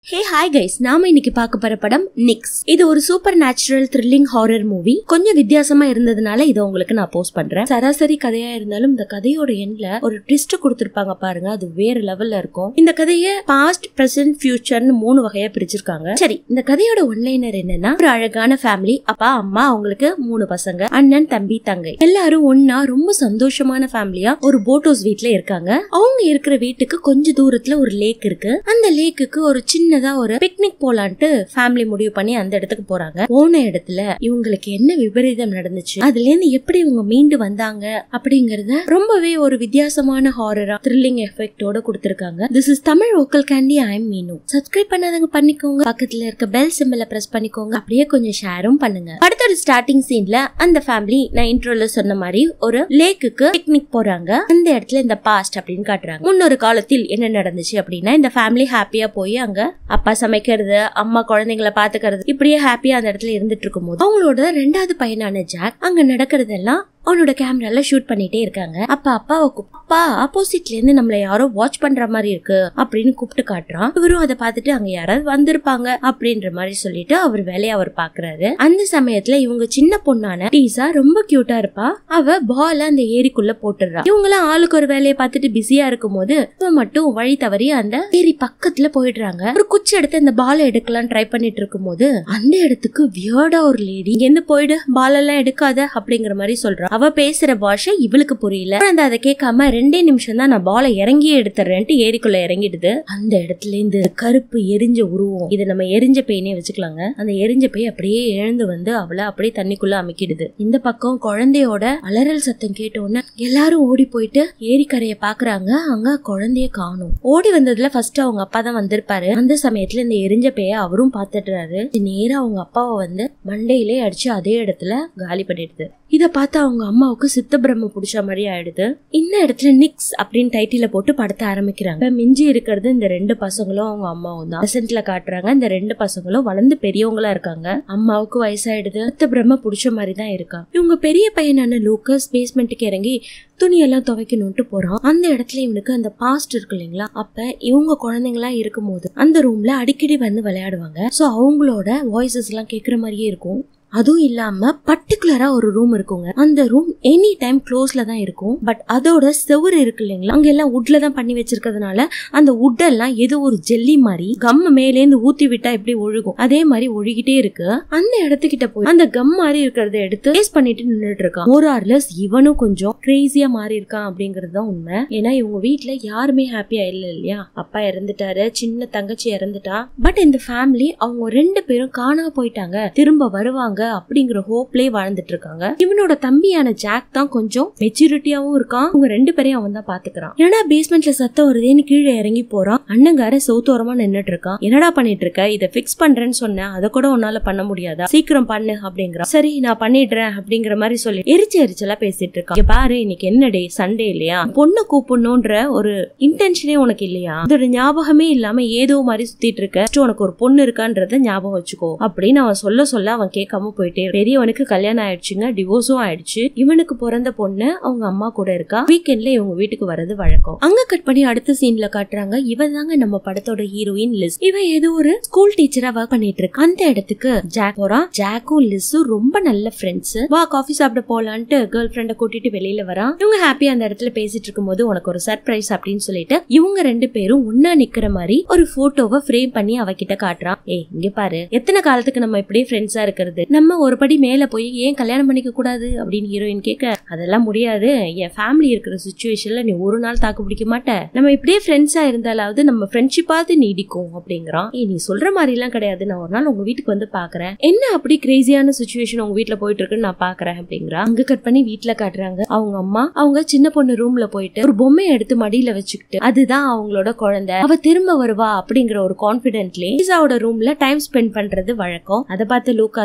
Hey hi guys நாம இன்னைக்கு பார்க்க போற படம் நிக்ஸ் இது ஒரு supernatural thrilling horror movie கொஞ்சம் வித்தியாசமா இருந்ததுனால இதை உங்களுக்கு நான் போஸ்ட் பண்றேன் சராசரி கதையா இருந்தாலும் இந்த கதையோட எண்ட்ல ஒரு ட்விஸ்ட் கொடுத்திருப்பாங்க பாருங்க அது வேற லெவல்ல இருக்கும் இந்த கதையை பாஸ்ட் பிரசன்ட் ஃபியூச்சர்னு மூணு வகையா பிரிச்சிருக்காங்க சரி இந்த கதையோட ஒன்லைனர் என்னன்னா ஒரு அழகான ஃபேமிலி அப்பா அம்மா அவங்களுக்கு மூணு பசங்க அண்ணன் தம்பி தங்கை எல்லாரும் ஒன்னா ரொம்ப சந்தோஷமான ஃபேமிலியா ஒரு போட்டோஸ் வீட்ல இருக்காங்க அவங்க இருக்கிற வீட்டுக்கு கொஞ்ச தூரத்துல ஒரு லேக் இருக்கு அந்த லேக்குக்கு ஒரு சின்னதா ஒரு பிக்னிக் போலான்ட்டு ஃபேமிலி முடிவு பண்ணி அந்த இடத்துக்கு போறாங்க போன இடத்துல இவங்களுக்கு என்ன விபரீதம் நடந்துச்சு அதுல இருந்து எப்படி இவங்க மீண்டு வந்தாங்க அப்படிங்கறத ரொம்பவே ஒரு வித்தியாசமான ஹாரரா த்ரில்லிங் எஃபெக்டோட கொடுத்திருக்காங்க this is Tamil local candy I am Meenu subscribe பண்ணாதவங்க பண்ணிக்கோங்க பக்கத்துல இருக்க பெல் சிம்பிள பிரஸ் பண்ணிக்கோங்க அப்படியே கொஞ்சம் ஷேரும் பண்ணுங்க அடுத்த ஸ்டார்டிங் சீன்ல அந்த ஃபேமிலி நான் இன்ட்ரோல சொன்ன மாதிரி ஒரு லேக்குக்கு பிக்னிக் போறாங்க அந்த இடத்துல இந்த பாஸ்ட் அப்படின்னு காட்டுறாங்க முன்னொரு காலத்தில் என்ன நடந்துச்சு அப்படின்னா இந்த ஃபேமிலி ஹாப்பியா போய் அங்க அப்பா சமைக்கிறது அம்மா குழந்தைங்களை பாத்துக்கிறது இப்படியே ஹாப்பியா அந்த இடத்துல இருந்துட்டு இருக்கும்போது அவங்களோட ரெண்டாவது பையனான ஜாக் அங்க நடக்கிறதெல்லாம் அவனோட கேமரால ஷூட் பண்ணிட்டே இருக்காங்க அப்ப அப்பாவை கூப்~ அப்பா ஆப்போசிட்ல இருந்து நம்மள யாரோ வாட்ச் பண்ற மாதிரி இருக்கு அப்படின்னு கூப்பிட்டு காட்டுறான் இவரும் அதை பார்த்துட்டு அங்க யாராவது வந்திருப்பாங்க அப்படின்ற மாதிரி சொல்லிட்டு அவர் வேலையை அவர் பாக்குறாரு அந்த சமயத்துல இவங்க சின்ன பொண்ணான டீசா ரொம்ப கியூட்டா இருப்பா அவ பால அந்த ஏரிக்குள்ள போட்டுறா இவங்களாம் ஆளுக்கு ஒரு வேலையை பார்த்துட்டு பிஸியா இருக்கும் போது இவ மட்டும் வழி தவறி அந்த ஏரி பக்கத்துல போயிடுறாங்க ஒரு குச்சி எடுத்து அந்த பாலை எடுக்கலாம் ட்ரை பண்ணிட்டு இருக்கும் போது அந்த இடத்துக்கு வியர்டா ஒரு லேடி இங்க போயிடு பால் எல்லாம் எடுக்காத அப்படிங்கிற மாதிரி சொல்றா அவ பேசுற பாஷை இவளுக்கு புரியல அந்த அதை கேட்காம ரெண்டே நிமிஷம் தான் நான் பாலை இறங்கி எடுத்துறேன்ட்டு ஏரிக்குள்ள இறங்கிடுது அந்த இடத்துல இருந்து கருப்பு எரிஞ்ச உருவம் இது நம்ம எரிஞ்ச பெயினே வச்சுக்கலாங்க அந்த எரிஞ்ச பெய் அப்படியே எழுந்து வந்து அவளை அப்படியே தண்ணிக்குள்ள அமைக்கிடுது இந்த பக்கம் குழந்தையோட அலறல் சத்தம் கேட்ட உடனே எல்லாரும் ஓடி போயிட்டு ஏரிக்கரையை பாக்குறாங்க அங்க குழந்தைய காணும் ஓடி வந்ததுல ஃபர்ஸ்ட் அவங்க அப்பா தான் வந்திருப்பாரு அந்த சமயத்துல இந்த எரிஞ்ச பெய அவரும் பாத்துட்டுறாரு நேரா அவங்க அப்பாவை வந்து மண்டையிலே அடிச்சு அதே இடத்துல காலி பண்ணிடுது இத பார்த்து அவங்க அம்மாவுக்கு சித்த பிரம்ம புடிச்ச மாதிரி ஆயிடுது இந்த இடத்துல நிக்ஸ் அப்படின்னு டைட்டில போட்டு படத்தை ஆரம்பிக்கிறாங்க இப்ப மிஞ்சி இருக்கிறது இந்த ரெண்டு பசங்களும் அவங்க அம்மாவும் தான் பிரசன்ட்ல காட்டுறாங்க இந்த ரெண்டு பசங்களும் வளர்ந்து பெரியவங்களா இருக்காங்க அம்மாவுக்கு வயசாயிடுது சித்த பிரம்ம புடிச்ச மாதிரி தான் இருக்கா இவங்க பெரிய பையனான லூக்கஸ் பேஸ்மெண்ட்டுக்கு இறங்கி துணியெல்லாம் துவைக்கணும்ட்டு போறான் அந்த இடத்துல இவனுக்கு அந்த பாஸ்ட் இருக்கு இல்லைங்களா அப்ப இவங்க குழந்தைங்களா இருக்கும்போது அந்த ரூம்ல அடிக்கடி வந்து விளையாடுவாங்க சோ அவங்களோட வாய்ஸஸ் எல்லாம் கேக்குற மாதிரியே இருக்கும் அதுவும் இல்லாம பர்டிகுலரா ஒரு ரூம் இருக்குங்க அந்த ரூம் எனி டைம் க்ளோஸ்ல தான் இருக்கும் பட் அதோட செவுரு இருக்கு இல்லைங்களா அங்க எல்லாம் உட்ல தான் பண்ணி வச்சிருக்கிறதுனால அந்த உட்டெல்லாம் ஏதோ ஒரு ஜெல்லி மாதிரி கம் மேலேந்து ஊத்தி விட்டா எப்படி ஒழுகும் அதே மாதிரி ஒழுகிட்டே இருக்கு அந்த இடத்துக்கிட்ட போய் அந்த கம் மாதிரி இருக்கிறத எடுத்து டேஸ்ட் பண்ணிட்டு நின்றுட்டு இருக்கான் மோர் ஆர்லெஸ் இவனும் கொஞ்சம் கிரேசியா மாறி இருக்கான் அப்படிங்கிறது தான் உண்மை ஏன்னா இவங்க வீட்ல யாருமே ஹாப்பியா இல்ல இல்லையா அப்பா இறந்துட்டாரு சின்ன தங்கச்சி இறந்துட்டா பட் இந்த ஃபேமிலி அவங்க ரெண்டு பேரும் காணா போயிட்டாங்க திரும்ப வருவாங்க அப்படிங்கிற ஹோப்லயே வாழ்ந்துட்டு இருக்காங்க இவனோட தம்பியான ஜாக் தான் கொஞ்சம் மெச்சூரிட்டியாவும் இருக்கான் அவங்க ரெண்டு பேரையும் அவன் தான் பாத்துக்கிறான் என்னடா பேஸ்மெண்ட்ல சத்தம் வருதேன்னு கீழே இறங்கி போறான் அண்ணங்கார சௌத்தோரமா நின்னுட்டு இருக்கான் என்னடா பண்ணிட்டு இருக்க இதை பிக்ஸ் பண்றேன்னு சொன்னேன் அதை கூட உன்னால பண்ண முடியாதா சீக்கிரம் பண்ணு அப்படிங்கிறான் சரி நான் பண்ணிடுறேன் அப்படிங்கிற மாதிரி சொல்லி எரிச்சு எரிச்சலா பேசிட்டு இருக்கான் இங்க பாரு இன்னைக்கு என்ன டே சண்டே இல்லையா பொண்ணு கூப்பிடணும்ன்ற ஒரு இன்டென்ஷனே உனக்கு இல்லையா அதோட ஞாபகமே இல்லாம ஏதோ மாதிரி சுத்திட்டு இருக்க First உனக்கு ஒரு பொண்ணு இருக்கான்றத ஞாபகம் வச்சுக்கோ அப்படின்னு அவன் சொல்ல சொல்ல அவன் கேட்காம போயிட்டே இருக்கான். பெரியவனுக்கு கல்யாணம் ஆயிடுச்சுங்க டிவோர்ஸும் ஆயிடுச்சு இவனுக்கு பிறந்த பொண்ணு அவங்க அம்மா கூட இருக்கா வீக்கெண்ட்ல இவங்க வீட்டுக்கு வர்றது வழக்கம் அங்க கட் பண்ணி அடுத்த சீன்ல காட்டுறாங்க இவன் தாங்க நம்ம படத்தோட ஹீரோயின் லிஸ் இவன் ஏதோ ஒரு ஸ்கூல் டீச்சரா ஒர்க் பண்ணிட்டு இருக்கு அந்த இடத்துக்கு ஜாக் போறான் ஜாக்கும் லிஸும் ரொம்ப நல்ல ஃப்ரெண்ட்ஸ் வா காஃபி சாப்பிட போலான்ட்டு கேர்ள் ஃப்ரெண்ட கூட்டிட்டு வெளியில வரான் இவங்க ஹாப்பியா அந்த இடத்துல பேசிட்டு இருக்கும்போது உனக்கு ஒரு சர்ப்ரைஸ் அப்படின்னு சொல்லிட்டு இவங்க ரெண்டு பேரும் ஒன்னா நிக்கிற மாதிரி ஒரு போட்டோவை ஃப்ரேம் பண்ணி அவகிட்ட காட்டுறான் ஏய் இங்க பாரு எத்தனை காலத்துக்கு நம்ம இப்படியே ஃப்ரெண்ட்ஸா இருக்கிறது நம்ம ஒரு படி மேல போய் ஏன் கல்யாணம் பண்ணிக்க கூடாது அப்படின்னு ஹீரோயின் கேட்க அதெல்லாம் முடியாது என் ஃபேமிலி இருக்கிற சுச்சுவேஷன்ல நீ ஒரு நாள் தாக்கு பிடிக்க மாட்ட நம்ம இப்படியே ஃப்ரெண்ட்ஸா இருந்தாலாவது நம்ம ஃப்ரெண்ட்ஷிப்பாவது நீடிக்கும் அப்படிங்கிறான் ஏய் நீ சொல்ற மாதிரி எல்லாம் கிடையாது நான் ஒரு நாள் உங்க வீட்டுக்கு வந்து பாக்குறேன் என்ன அப்படி கிரேசியான சுச்சுவேஷன் உங்க வீட்ல போயிட்டு இருக்குன்னு நான் பாக்குறேன் அப்படிங்கிறா அங்க கட் பண்ணி வீட்ல காட்டுறாங்க அவங்க அம்மா அவங்க சின்ன பொண்ணு ரூம்ல போயிட்டு ஒரு பொம்மையை எடுத்து மடியில வச்சுக்கிட்டு அதுதான் அவங்களோட குழந்தை அவ திரும்ப வருவா அப்படிங்கிற ஒரு கான்பிடென்ட்லயே ஈசாவோட ரூம்ல டைம் ஸ்பெண்ட் பண்றது வழக்கம் அதை பார்த்து லூகாஸ் அம்மா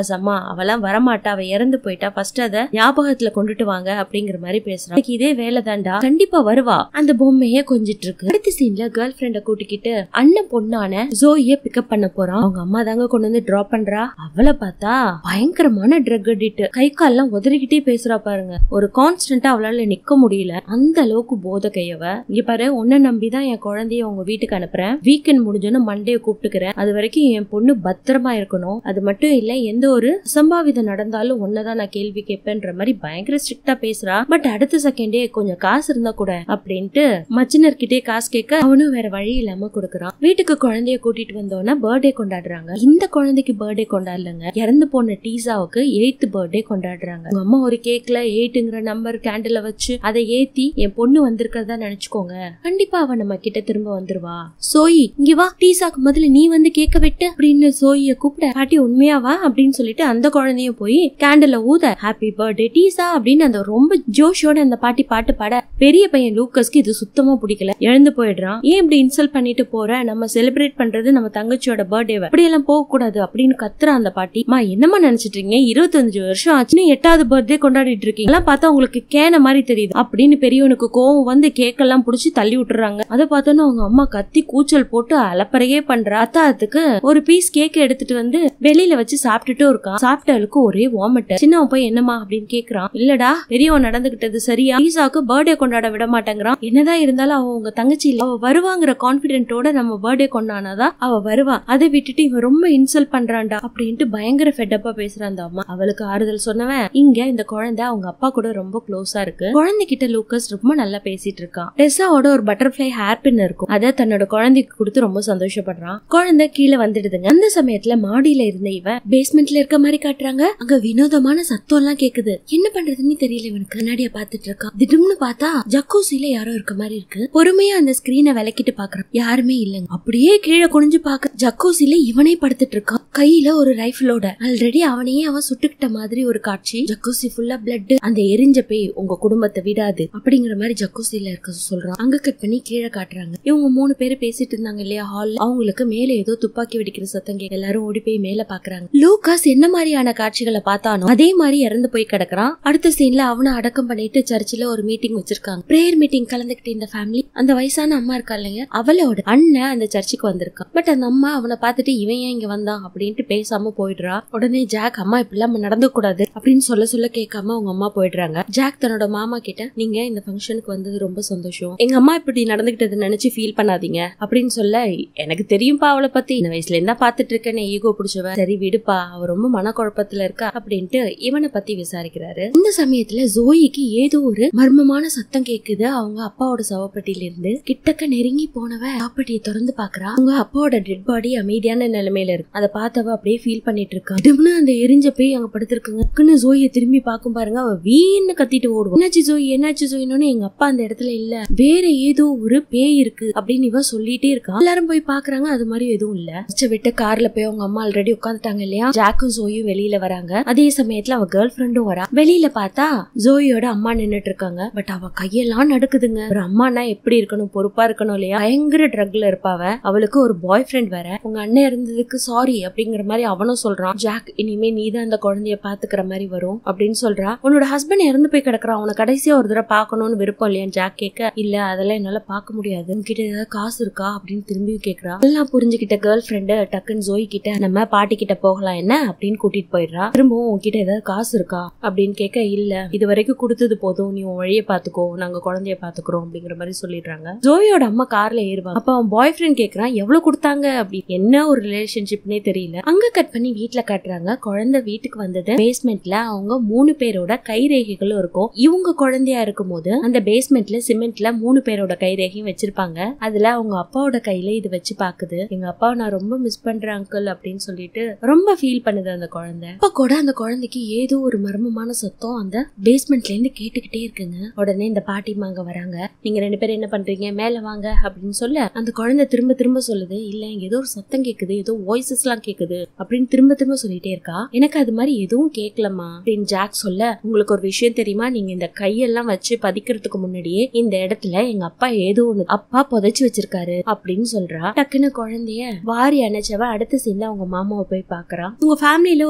அவெல்லாம் வரமாட்டா அவ இறந்து போயிட்டா ஃபர்ஸ்ட் அத ஞாபகத்துல கொண்டுட்டு வாங்க அப்படிங்கிற மாதிரி பேசுறான் "எனக்கு இதே வேலை தான்டா கண்டிப்பா வருவா அந்த பொம்மையே கொஞ்சிட்டு இருக்கு அடுத்த சீன்ல கேர்ள் ஃபிரெண்ட கூட்டிக்கிட்டு அண்ணன் பொண்ணான ஜோய பிக்கப் பண்ண போறான் அவங்க அம்மா தாங்க கொண்டு வந்து டிராப் பண்றா அவளை பார்த்தா பயங்கரமான ட்ரக் அடிக்ட் கை கால்லாம் உதறிக்கிட்டே பேசுறா பாருங்க ஒரு கான்ஸ்டன்டா அவளால நிக்க முடியல அந்த அளவுக்கு போத கையவ இங்க பாரு உன்னை நம்பிதான் என் குழந்தைய உங்க வீட்டுக்கு அனுப்புறேன் வீக்கெண்ட் முடிஞ்சோன்னு மண்டே கூப்பிட்டுக்கிறேன் அது வரைக்கும் என் பொண்ணு பத்திரமா இருக்கணும் அது மட்டும் இல்ல எந்த ஒரு அசம்பாவிதம் நடந்தாலும் ஒன்னதான் நான் கேள்வி கேட்பேன்ற மாதிரி பயங்கர ஸ்ட்ரிக்டா பேசுறா பட் அடுத்த செகண்டே கொஞ்சம் காசு இருந்தா கூட அப்படின்ட்டு மச்சினர்கிட்டே காசு கேட்க அவனும் வேற வழி இல்லாம கொடுக்கறான் வீட்டுக்கு குழந்தைய கூட்டிட்டு வந்தோன்னா பர்த்டே கொண்டாடுறாங்க இந்த குழந்தைக்கு பர்த்டே கொண்டாடலங்க இறந்து போன டீசாவுக்கு எயித்து பர்த்டே கொண்டாடுறாங்க உங்க அம்மா ஒரு கேக்ல எயிட்டுங்கிற நம்பர் கேண்டில வச்சு அதை ஏத்தி என் பொண்ணு வந்திருக்கிறதா நினைச்சுக்கோங்க கண்டிப்பா அவ நம்ம கிட்ட திரும்ப வந்துருவா சோயி இங்க வா டீசாக்கு முதல்ல நீ வந்து கேக்க விட்டு அப்படின்னு சோயிய கூப்பிட பாட்டி உண்மையாவா அப்படின்னு சொல்லிட்டு அந்த குழந்தையும் போய் கேண்டில ஊத ஹாப்பி பர்த்டே டீசா அப்படின்னு அந்த ரொம்ப ஜோஷோட அந்த பாட்டி பாட்டு பாட பெரிய பையன் லூக்கஸ்க்கு இது சுத்தமா பிடிக்கல எழுந்து போயிடுறான் ஏன் இப்படி இன்சல்ட் பண்ணிட்டு போற நம்ம செலிப்ரேட் பண்றது நம்ம தங்கச்சியோட பர்த்டேவை அப்படி எல்லாம் போக கூடாது அப்படின்னு கத்துறா அந்த பாட்டி மா என்னமா நினைச்சிட்டு இருக்கீங்க இருபத்தஞ்சு வருஷம் ஆச்சுன்னு எட்டாவது பர்த்டே கொண்டாடிட்டு இருக்கீங்க எல்லாம் பார்த்தா உங்களுக்கு கேன மாதிரி தெரியுது அப்படின்னு பெரியவனுக்கு கோவம் வந்து கேக்கெல்லாம் புடிச்சு தள்ளி விட்டுறாங்க அதை பார்த்தோன்னா அவங்க அம்மா கத்தி கூச்சல் போட்டு அலப்பறையே பண்றா அத்தாத்துக்கு ஒரு பீஸ் கேக் எடுத்துட்டு வந்து வெளியில வச்சு சாப்பிட்டுட்டும் இருக்கான் சாப்பிட்டவளுக்கு ஒரே வாமிட்ட சின்னவன் போய் என்னமா அப்படின்னு கேக்குறான் இல்லடா பெரியவன் நடந்துகிட்டது சரியா ஈசாக்கு பர்த்டே கொண்டாட விட மாட்டேங்கிறான் என்னதான் இருந்தாலும் அவ உங்க தங்கச்சி இல்ல அவ வருவாங்கிற கான்பிடென்ட்டோட நம்ம பர்த்டே கொண்டானாதா அவ வருவா அதை விட்டுட்டு இவன் ரொம்ப இன்சல்ட் பண்றான்டா அப்படின்ட்டு பயங்கர ஃபெட்டப்பா பேசுறான் அந்த அம்மா அவளுக்கு ஆறுதல் சொன்னவன் இங்க இந்த குழந்தை அவங்க அப்பா கூட ரொம்ப க்ளோஸா இருக்கு குழந்தைகிட்ட லூக்கஸ் ரொம்ப நல்லா பேசிட்டு இருக்கான் டெஸ்ஸாவோட ஒரு பட்டர்ஃபிளை ஹேர் பின் இருக்கும் அதை தன்னோட குழந்தைக்கு கொடுத்து ரொம்ப சந்தோஷப்படுறான் குழந்தை கீழே வந்துடுதுங்க அந்த சமயத்துல மாடியில இருந்த இவன் பேஸ்மெண்ட்ல இருக்க மாதிரி காட்டுறாங்க அங்க வினோதமான சத்தம் எல்லாம் கேக்குது என்ன பண்றதுன்னு தெரியல இவனுக்கு கண்ணாடிய பாத்துட்டு இருக்கான் திடீர்னு பார்த்தா ஜக்கூசில யாரோ இருக்க மாதிரி இருக்கு பொறுமையா அந்த ஸ்கிரீனை விளக்கிட்டு பாக்குறான் யாருமே இல்லைங்க அப்படியே கீழே குனிஞ்சு பாக்க ஜக்கூசில இவனே படுத்துட்டு இருக்கான் கையில ஒரு ரைஃபிளோட ஆல்ரெடி அவனையே அவன் சுட்டுக்கிட்ட மாதிரி ஒரு காட்சி ஜக்கூசி ஃபுல்லா பிளட் அந்த எரிஞ்ச பேய் உங்க குடும்பத்தை விடாது அப்படிங்கிற மாதிரி ஜக்கூசில இருக்க சொல்றான் அங்க கட் பண்ணி கீழே காட்டுறாங்க இவங்க மூணு பேரு பேசிட்டு இருந்தாங்க இல்லையா ஹால் அவங்களுக்கு மேல ஏதோ துப்பாக்கி வெடிக்கிற சத்தம் கேட்க எல்லாரும் ஓடி போய் மேல பாக்குறாங்க லூகாஸ் என்ன மாதிரியான காட்சிகளை பார்த்தானோ அதே மாதிரி இறந்து போய் கிடக்குறான் அடுத்த சீன்ல அவனை அடக்கம் பண்ணிட்டு சர்ச்சில் ஒரு மீட்டிங் வச்சிருக்காங்க பிரேயர் மீட்டிங் கலந்துக்கிட்ட இந்த ஃபேமிலி அந்த வயசான அம்மா இருக்கா இல்லைங்க அவளோட அண்ணன் அந்த சர்ச்சுக்கு வந்திருக்கான் பட் அந்த அம்மா அவனை பார்த்துட்டு இவன் ஏன் இங்க வந்தான் அப்படின்ட்டு பேசாம போயிடுறா உடனே ஜாக் அம்மா இப்படிலாம் நடந்து கூடாது அப்படின்னு சொல்ல சொல்ல கேட்காம அவங்க அம்மா போயிடுறாங்க ஜாக் தன்னோட மாமா கிட்ட நீங்க இந்த ஃபங்க்ஷனுக்கு வந்தது ரொம்ப சந்தோஷம் எங்க அம்மா இப்படி நடந்துகிட்டதை நினைச்சு ஃபீல் பண்ணாதீங்க அப்படின்னு சொல்ல எனக்கு தெரியும்பா அவளை பத்தி இந்த வயசுல இருந்தா பாத்துட்டு இருக்கேன் ஈகோ பிடிச்சவ சரி விடுப்பா அவ ரொம்ப மனக்குழப்பத்துல இருக்கா அப்படின்ட்டு இவனை பத்தி விசாரிக்கிறாரு இந்த சமயத்துல ஜோயிக்கு ஏதோ ஒரு மர்மமான சத்தம் கேக்குது அவங்க அப்பாவோட சவப்பட்டியில இருந்து கிட்டக்க நெருங்கி போனவ சாப்பட்டியை திறந்து பாக்குறா அவங்க அப்பாவோட டெட் பாடி அமைதியான நிலைமையில இருக்கு அதை பார்த்தவ அப்படியே ஃபீல் பண்ணிட்டு இருக்கா திடீர்னு அந்த எரிஞ்ச பேய் அங்க படுத்திருக்குங்க டக்குன்னு ஜோயை திரும்பி பார்க்கும் பாருங்க அவ வீன்னு கத்திட்டு ஓடுவோம் என்னாச்சு ஜோய் என்னாச்சு ஜோயின்னு எங்க அப்பா அந்த இடத்துல இல்ல வேற ஏதோ ஒரு பேய் இருக்கு அப்படின்னு இவ சொல்லிட்டே இருக்கா எல்லாரும் போய் பாக்குறாங்க அது மாதிரி எதுவும் இல்ல மிச்ச விட்டு கார்ல போய் அவங்க அம்மா ஆல்ரெடி உட்காந்துட்டாங்க இல்லையா ஜாக்கும் ஜோயும் வெளியில வராங்க அதே சமயத்துல அவ கேர்ள் ஃப்ரெண்டும் வரா வெளியில பார்த்தா ஜோயோட அம்மா நின்னுட்டு இருக்காங்க பட் அவ கையெல்லாம் நடுக்குதுங்க ஒரு அம்மானா எப்படி இருக்கணும் பொறுப்பா இருக்கணும் இல்லையா பயங்கர ட்ரக்ல இருப்பாவ அவளுக்கு ஒரு பாய் ஃப்ரெண்ட் வேற உங்க அண்ணன் இருந்ததுக்கு சாரி அப்படிங்கிற மாதிரி அவனும் சொல்றான் ஜாக் இனிமே நீ தான் அந்த குழந்தைய பாத்துக்கிற மாதிரி வரும் அப்படின்னு சொல்றா உன்னோட ஹஸ்பண்ட் இறந்து போய் கிடக்குறான் அவனை கடைசியா ஒரு தடவை பார்க்கணும்னு விருப்பம் இல்லையா ஜாக் கேட்க இல்ல அதெல்லாம் என்னால பார்க்க முடியாது உன்கிட்ட ஏதாவது காசு இருக்கா அப்படின்னு திரும்பி கேக்குறா எல்லாம் புரிஞ்சுக்கிட்ட கேர்ள் ஃப்ரெண்டு டக்குன்னு ஜோய் கிட்ட நம்ம பாட்டி கிட்ட போகலாம் என்ன அப்படின்னு கூட்டிட்டு போயிடுறா திரும்பவும் உன்கிட்ட ஏதாவது காசு இருக்கா அப்படின்னு கேட்க இல்ல இது வரைக்கும் கொடுத்தது போதும் நீ உன் வழியை பாத்துக்கோ நாங்க குழந்தைய பாத்துக்கிறோம் அப்படிங்கிற மாதிரி சொல்லிடுறாங்க ஜோயோட அம்மா கார்ல ஏறுவாங்க அப்ப அவன் பாய் ஃப்ரெண்ட் கேக்குறான் எவ்வளவு கொடுத்தாங்க அப்படி என்ன ஒரு ரிலேஷன்ஷிப்னே தெரியல அங்க கட் பண்ணி வீட்ல காட்டுறாங்க குழந்தை வீட்டுக்கு வந்தது பேஸ்மெண்ட்ல அவங்க மூணு பேரோட கைரேகைகளும் இருக்கும் இவங்க குழந்தையா இருக்கும் போது அந்த பேஸ்மெண்ட்ல சிமெண்ட்ல மூணு பேரோட கைரேகையும் வச்சிருப்பாங்க அதுல அவங்க அப்பாவோட கையில இது வச்சு பாக்குது எங்க அப்பாவை நான் ரொம்ப மிஸ் பண்றேன் அங்கிள் அப்படின்னு சொல்லிட்டு ரொம்ப ஃபீல் பண்ணுது அந்த குழந்தை அப்ப கூட அந்த குழந்தைக்கு ஏதோ ஒரு மர்மமான சத்தம் அந்த பேஸ்மெண்ட்ல இருந்து கேட்டுக்கிட்டே இருக்குங்க உடனே இந்த பாட்டிமா அங்க வராங்க நீங்க ரெண்டு பேரும் என்ன பண்றீங்க மேல வாங்க அப்படின்னு சொல்ல அந்த குழந்தை திரும்ப திரும்ப சொல்லுது இல்ல இங்க ஏதோ ஒரு சத்தம் கேக்குது ஏதோ வாய்ஸஸ் எல்லாம் கேக்குது அப்படின்னு திரும்ப திரும்ப சொல்லிட்டே இருக்கா எனக்கு அது மாதிரி எதுவும் கேட்கலமா அப்படின்னு ஜாக் சொல்ல உங்களுக்கு ஒரு விஷயம் தெரியுமா நீங்க இந்த கையெல்லாம் வச்சு பதிக்கிறதுக்கு முன்னாடியே இந்த இடத்துல எங்க அப்பா ஏதோ ஒண்ணு அப்பா புதைச்சு வச்சிருக்காரு அப்படின்னு சொல்றா டக்குன்னு குழந்தைய வாரி அணைச்சவ அடுத்த சீன்ல அவங்க மாமாவை போய் பாக்குறா உங்க ஃபேமிலியில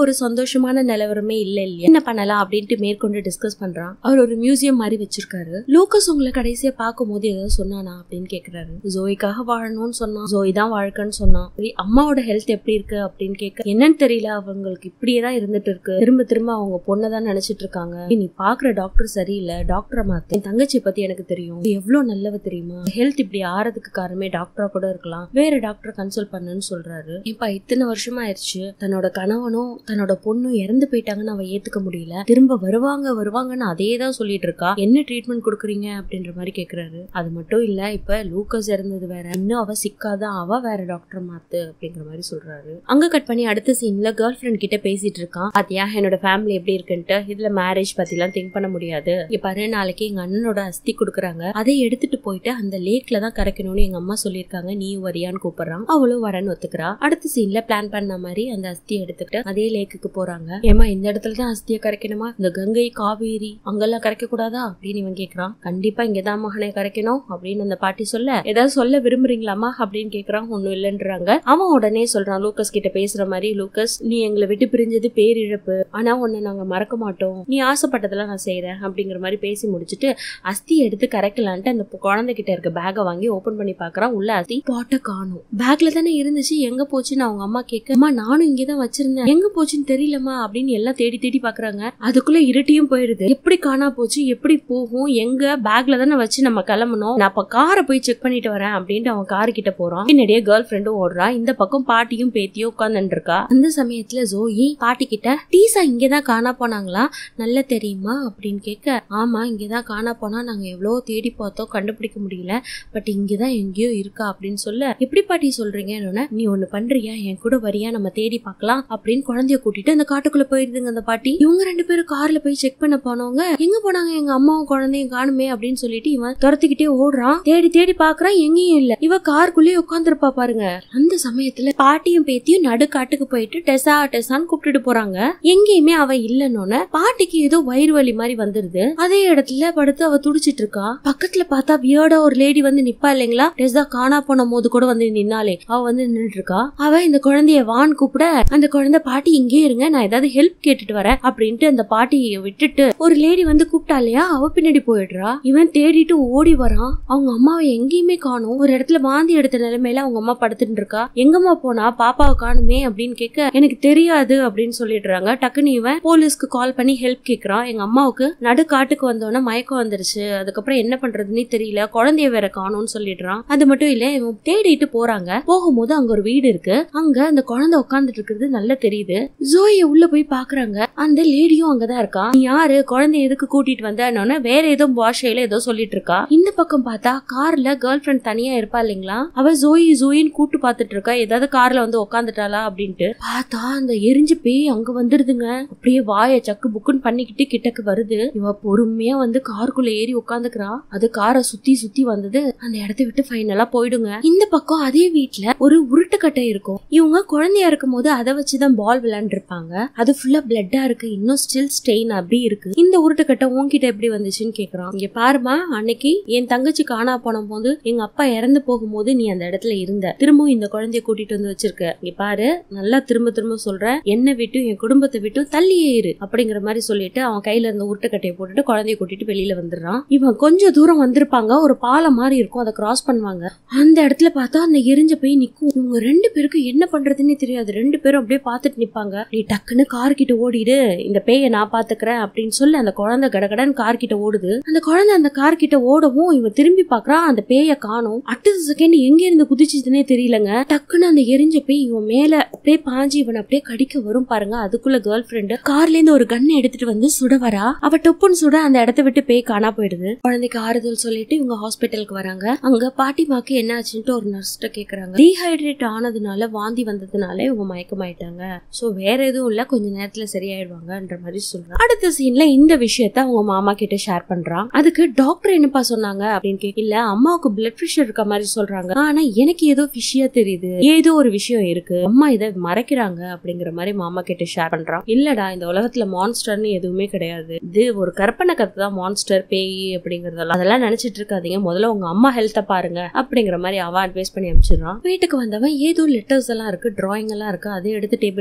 ஒரு சந்தோஷமான நிலவரமே இல்ல இல்லையா என்ன பண்ணலாம் அப்படின்ட்டு மேற்கொண்டு டிஸ்கஸ் பண்றான் அவர் ஒரு மியூசியம் மாதிரி வச்சிருக்காரு லூக்கஸ் உங்களை கடைசியா பார்க்கும்போது ஏதாவது சொன்னானா அப்படின்னு கேக்குறாரு ஜோய்க்காக வாழணும்னு சொன்னான் ஜோய் தான் வாழ்க்கைன்னு சொன்னான் சரி, அம்மாவோட ஹெல்த் எப்படி இருக்கு அப்படின்னு கேட்க என்னன்னு தெரியல அவங்களுக்கு இப்படியே தான் இருந்துட்டு இருக்கு திரும்ப திரும்ப அவங்க பொண்ணை தான் நினைச்சிட்டு இருக்காங்க "ஏய், நீ பாக்குற டாக்டர் சரியில்லை டாக்டரை மாத்து என் தங்கச்சி பத்தி எனக்கு தெரியும் இது எவ்வளவு நல்லவ தெரியுமா ஹெல்த் இப்படி ஆறதுக்கு காரணமே டாக்டரா கூட இருக்கலாம் வேற டாக்டரை கன்சல்ட் பண்ணுன்னு சொல்றாரு இப்ப இத்தனை வருஷமா ஆயிடுச்சு தன்னோட கணவனும் தன்னோட பொண்ணும் இறந்து போயிட்டாங்கன்னு அவ ஏத்துக்க முடியல திரும்ப வருவாங்க வருவாங்கன்னு அதே தான் சொல்லிட்டு இருக்கா என்ன ட்ரீட்மெண்ட் கொடுக்குறீங்க அப்படின்ற மாதிரி கேக்குறாரு அது மட்டும் இல்ல இப்ப லூக்கஸ் இறந்தது வேற இன்னும் அவ சிக்காதான் அவ வேற டாக்டர் மாத்து அப்படிங்கிற மாதிரி சொல்றாரு அங்க கட் பண்ணி அடுத்த சீன்ல கேர்ள் ஃபிரெண்ட் கிட்ட பேசிட்டு இருக்கான் பாத்தியா என்னோட ஃபேமிலி எப்படி இருக்குன்ட்டு இதுல மேரேஜ் பத்தி எல்லாம் திங்க் பண்ண முடியாது இப்ப பாரு நாளைக்கு எங்க அண்ணனோட அஸ்தி கொடுக்குறாங்க அதை எடுத்துட்டு போயிட்டு அந்த லேக்ல தான் கரைக்கணும்னு எங்க அம்மா சொல்லியிருக்காங்க நீ வரியான்னு கூப்பிடுறான் அவளும் வரேன்னு ஒத்துக்கிறா அடுத்த சீன்ல பிளான் பண்ண மாதிரி அந்த அஸ்தியை எடுத்துக்கிட்டு அதே லேக்குக்கு போறாங்க ஏமா இந்த இடத்துல தான் அஸ்தியை கரைக்கணுமா இந்த கங்கை காவேரி அங்கெல்லாம் கரைக்க கூடாதா அப்படின்னு இவன் கேக்குறான் கண்டிப்பா இங்கதான் மகனை கரைக்கணும் அப்படின்னு அந்த பாட்டி சொல்ல ஏதாவது சொல்ல விரும்புறீங்களாமா அப்படின்னு கேக்குறான் ஒண்ணும் இல்லைன்றாங்க அவன் உடனே சொல்றான் லூக்கஸ் கிட்ட பேசுற மாதிரி லூக்கஸ் நீ எங்களை விட்டு பிரிஞ்சது பேரிழப்பு ஆனா உன்னை நாங்க மறக்க மாட்டோம் நீ ஆசைப்பட்டதெல்லாம் நான் செய்யறேன் அப்படிங்கிற மாதிரி பேசி முடிச்சுட்டு அஸ்தி எடுத்து கரைக்கலான்ட்டு அந்த குழந்தை கிட்ட இருக்க பேக்கை வாங்கி ஓபன் பண்ணி பாக்குறான் உள்ள அஸ்தி பாட்டை காணும் பேக்ல தானே இருந்துச்சு எங்க போச்சுன்னு அவங்க அம்மா கேட்க அம்மா நானும் இங்கதான் வச்சிருந்தேன் எங்க போச்சுன்னு தெரியலமா அப்படின்னு எல்லாம் தேடி தேடி பாக்குறாங்க அதுக்குள்ள இருட்டியும் போயிடுது எப்படி காணா போச்சு எப்படி போகும் எங்க பேக்ல தானே வச்சு நம்ம கிளம்பணும் நான் அப்ப காரை போய் செக் பண்ணிட்டு வரேன் அப்படின்ட்டு அவன் காரு கிட்ட போறான் பின்னாடியே கேர்ள் ஃப்ரெண்டும் ஓடுறா இந்த பக்கம் பாட்டியும் பேத்தியும் உட்காந்துட்டு இருக்கா அந்த சமயத்துல ஜோயி பாட்டி கிட்ட டீசா இங்கதான் காணா போனாங்களா நல்லா தெரியுமா அப்படின்னு கேட்க ஆமா இங்கதான் காணா போனா நாங்க எவ்வளவு தேடி பார்த்தோம் கண்டுபிடிக்க முடியல பட் இங்கதான் எங்கேயோ இருக்கா அப்படின்னு சொல்ல எப்படி பாட்டி சொல்றீங்க நீ ஒண்ணு பண்றியா என் கூட வரியா நம்ம தேடி பார்க்கலாம் அப்படின்னு குழந்தைய கூட்டிட்டு அந்த காட்டுக்குள்ள போயிருதுங்க அந்த பாட்டி இவங்க ரெண்டு பேரும் கார்ல போய் செக் பண்ண போனவங்க எங்க போனாங்க எங்க அம்மாவும் குழந்தையும் காணுமே அப்படின்னு சொல்லிட்டு இவன் துரத்திக்கிட்டே ஓடுறான் தேடி தேடி பாக்குறான் எங்கேயும் இல்ல இவ காருக்குள்ளேயே உட்காந்துருப்பா பாருங்க அந்த சமயத்துல பாட்டியும் பேத்தியும் நடு காட்டுக்கு போயிட்டு டெசா டெசான்னு கூப்பிட்டுட்டு போறாங்க எங்கேயுமே அவ இல்லன்னொன்னு பாட்டிக்கு ஏதோ வயிறு வலி மாதிரி வந்துருது அதே இடத்துல படுத்து அவ துடிச்சிட்டு இருக்கா பக்கத்துல பார்த்தா வியர்டா ஒரு லேடி வந்து நிப்பா இல்லைங்களா டெசா காணா போன போது கூட வந்து நின்னாலே அவ வந்து நின்னுட்டு இருக்கா அவ இந்த குழந்தைய வான் கூப்பிட அந்த குழந்தை பாட்டி இங்கே இருங்க நான் ஏதாவது ஹெல்ப் கேட்டுட்டு வரேன் அப்படின்ட்டு அந்த பாட்டியை விட்டுட்டு ஒரு லேடி வந்து கூப்பிட்டா இல்லையா அவ பின்னாடி போயிடுறா இவன் தேடிட்டு ஓடி வரான் அவங்க அம்மாவை எங்கேயுமே காணும் ஒரு இடத்துல வாந்தி எடுத்த நிலைமையில அவங்க அம்மா படுத்துட்டு இருக்கா எங்கம்மா போனா பாப்பாவை காணுமே அப்படின்னு கேட்க எனக்கு தெரியாது அப்படின்னு சொல்லிடுறாங்க டக்குன்னு இவன் போலீஸ்க்கு கால் பண்ணி ஹெல்ப் கேக்குறான் எங்க அம்மாவுக்கு நடு காட்டுக்கு வந்தோடனே மயக்கம் வந்துருச்சு அதுக்கப்புறம் என்ன பண்றதுன்னு தெரியல குழந்தைய வேற காணும்னு சொல்லிடுறான் அது மட்டும் இல்ல இவன் தேடிட்டு போறாங்க போகும்போது அங்க ஒரு வீடு இருக்கு அங்க அந்த குழந்தை உட்கார்ந்துட்டு இருக்கிறது நல்லா தெரியுது ஜோய உள்ள போய் பாக்குறாங்க அந்த லேடியும் அங்கதான் இருக்கா நீ யாரு குழந்தைய எதுக்கு கூட்டிட்டு வந்தோன்னு வேற ஏதோ பாஷையில ஏதோ சொல்லிட்டு இருக்கா இந்த பக்கம் பார்த்தா கார்ல கேர்ள் ஃபிரெண்ட் தனியா இருப்பா இல்லைங்களா அவ ஜோயி ஜோயின்னு கூட்டு பாத்துட்டு இருக்கா ஏதாவது கார்ல வந்து உட்காந்துட்டாளா அப்படின்ட்டு பார்த்தா அந்த எரிஞ்சு பேய் அங்க வந்துருதுங்க அப்படியே வாய சக்கு புக்குன்னு பண்ணிக்கிட்டு கிட்டக்கு வருது இவ பொறுமையா வந்து காருக்குள்ள ஏறி உட்காந்துக்கிறா அது காரை சுத்தி சுத்தி வந்தது அந்த இடத்த விட்டு ஃபைனலா போயிடுங்க இந்த பக்கம் அதே வீட்ல ஒரு உருட்டுக்கட்டை இருக்கும் இவங்க குழந்தையா இருக்கும் போது அதை வச்சுதான் பால் விளையாண்டுருப்பாங்க அது ஃபுல்லா பிளட்டா இருக்கு இன்னும் ஸ்டில் ஸ்டெயின் அப்படி இருக்கு இந்த உருட்டுக்கட்டை உன்கிட்ட எப்படி வந்துச்சுன்னு கேக்குறான் இங்க பாருமா அன்னைக்கு என் தங்கச்சி காணா போன போது எங்க அப்பா இறந்து போகும்போது நீ அந்த இடத்துல இருந்த திரும்பவும் இந்த குழந்தைய கூட்டிட்டு வந்து வச்சிருக்க இங்க பாரு நல்லா திரும்ப திரும்ப சொல்றேன் என்னை விட்டும் என் குடும்பத்தை விட்டும் தள்ளியே இரு அப்படிங்கிற மாதிரி சொல்லிட்டு அவன் கையில இருந்த உருட்டுக்கட்டையை போட்டுட்டு குழந்தைய கூட்டிட்டு வெளியில வந்துடுறான் இவன் கொஞ்சம் தூரம் வந்திருப்பாங்க ஒரு பாலம் மாதிரி இருக்கும் அதை கிராஸ் பண்ணுவாங்க அந்த இடத்துல பார்த்தா அந்த எரிஞ்ச போய் நிக்கும் இவங்க ரெண்டு பேருக்கும் என்ன பண்றதுன்னே தெரியாது ரெண்டு பேரும் அப்படியே பார்த்துட்டு நிப்பாங்க நீ டக்குன்னு கார் கிட்ட ஓடிடு இந்த பேயை நான் பாத்துக்கிறேன் அப்படின்னு சொல்லி அந்த குழந்தை கடகடன்னு கார் கிட்ட ஓடுது அந்த குழந்தை அந்த கார் கிட்ட ஓடவும் இவன் திரும்பி பாக்குறான் அந்த பேயை காணும் அடுத்த செகண்ட் எங்க இருந்து குதிச்சுதுன்னே தெரியலங்க டக்குன்னு அந்த எரிஞ்ச பேய் இவன் மேல அப்படியே பாஞ்சு இவன் அப்படியே கடிக்க வரும் பாருங்க அதுக்குள்ள கேர்ள் ஃபிரெண்டு கார்ல இருந்து ஒரு கண்ணை எடுத்துட்டு வந்து சுட வரா அவ டொப்புன்னு சுட அந்த இடத்த விட்டு பேய் காணா போயிடுது குழந்தைக்கு ஆறுதல் சொல்லிட்டு இவங்க ஹாஸ்பிட்டலுக்கு வராங்க அங்க பாட்டிமாக்கு என்ன ஆச்சுன்ட்டு ஒரு நர்ஸ்ட கேக்குறாங்க டீஹைட்ரேட் ஆனதுனால வாந்தி வந்ததுனால இவங்க மயக்கமாயிட்டாங்க சோ வேற எதுவும் இல்ல கொஞ்ச நேரத்துல சரியாயிடுவாங்கன்ற மாதிரி சொல்றாங்க அடுத்த சீன்ல இந்த விஷயத்த அவங்க மாமா கிட்ட ஷேர் பண்றான் அதுக்கு டாக்டர் என்னப்பா சொன்னாங்க அப்படின்னு கேட்க இல்ல அம்மாவுக்கு பிளட் பிரஷர் இருக்க மாதிரி சொல்றாங்க ஆனா எனக்கு ஏதோ விஷயா தெரியுது ஏதோ ஒரு விஷயம் இருக்கு அம்மா இதை மறைக்கிறாங்க அப்படிங்கிற மாதிரி மாமா கிட்ட ஷேர் பண்றான் இல்லடா இந்த உலகத்துல மான்ஸ்டர்னு எதுவுமே கிடையாது இது ஒரு கற்பனை கதை தான் மான்ஸ்டர் பேய் அப்படிங்கறதெல்லாம் அதெல்லாம் நினைச்சிட்டு இருக்காதீங்க முதல்ல உங்க அம்மா ஹெல்த்த பாருங்க அப்படிங்கிற மாதிரி அவ அட்வைஸ் பண்ணி அனுப்பிச்சிடுறான் வீட்டுக்கு வந்தவன் ஏதோ லெட்டர்ஸ் எல்லாம் இருக்கு டிராயிங் எல்லாம் இருக்கு அதை எடுத்து டேபிள் மேல வச்சு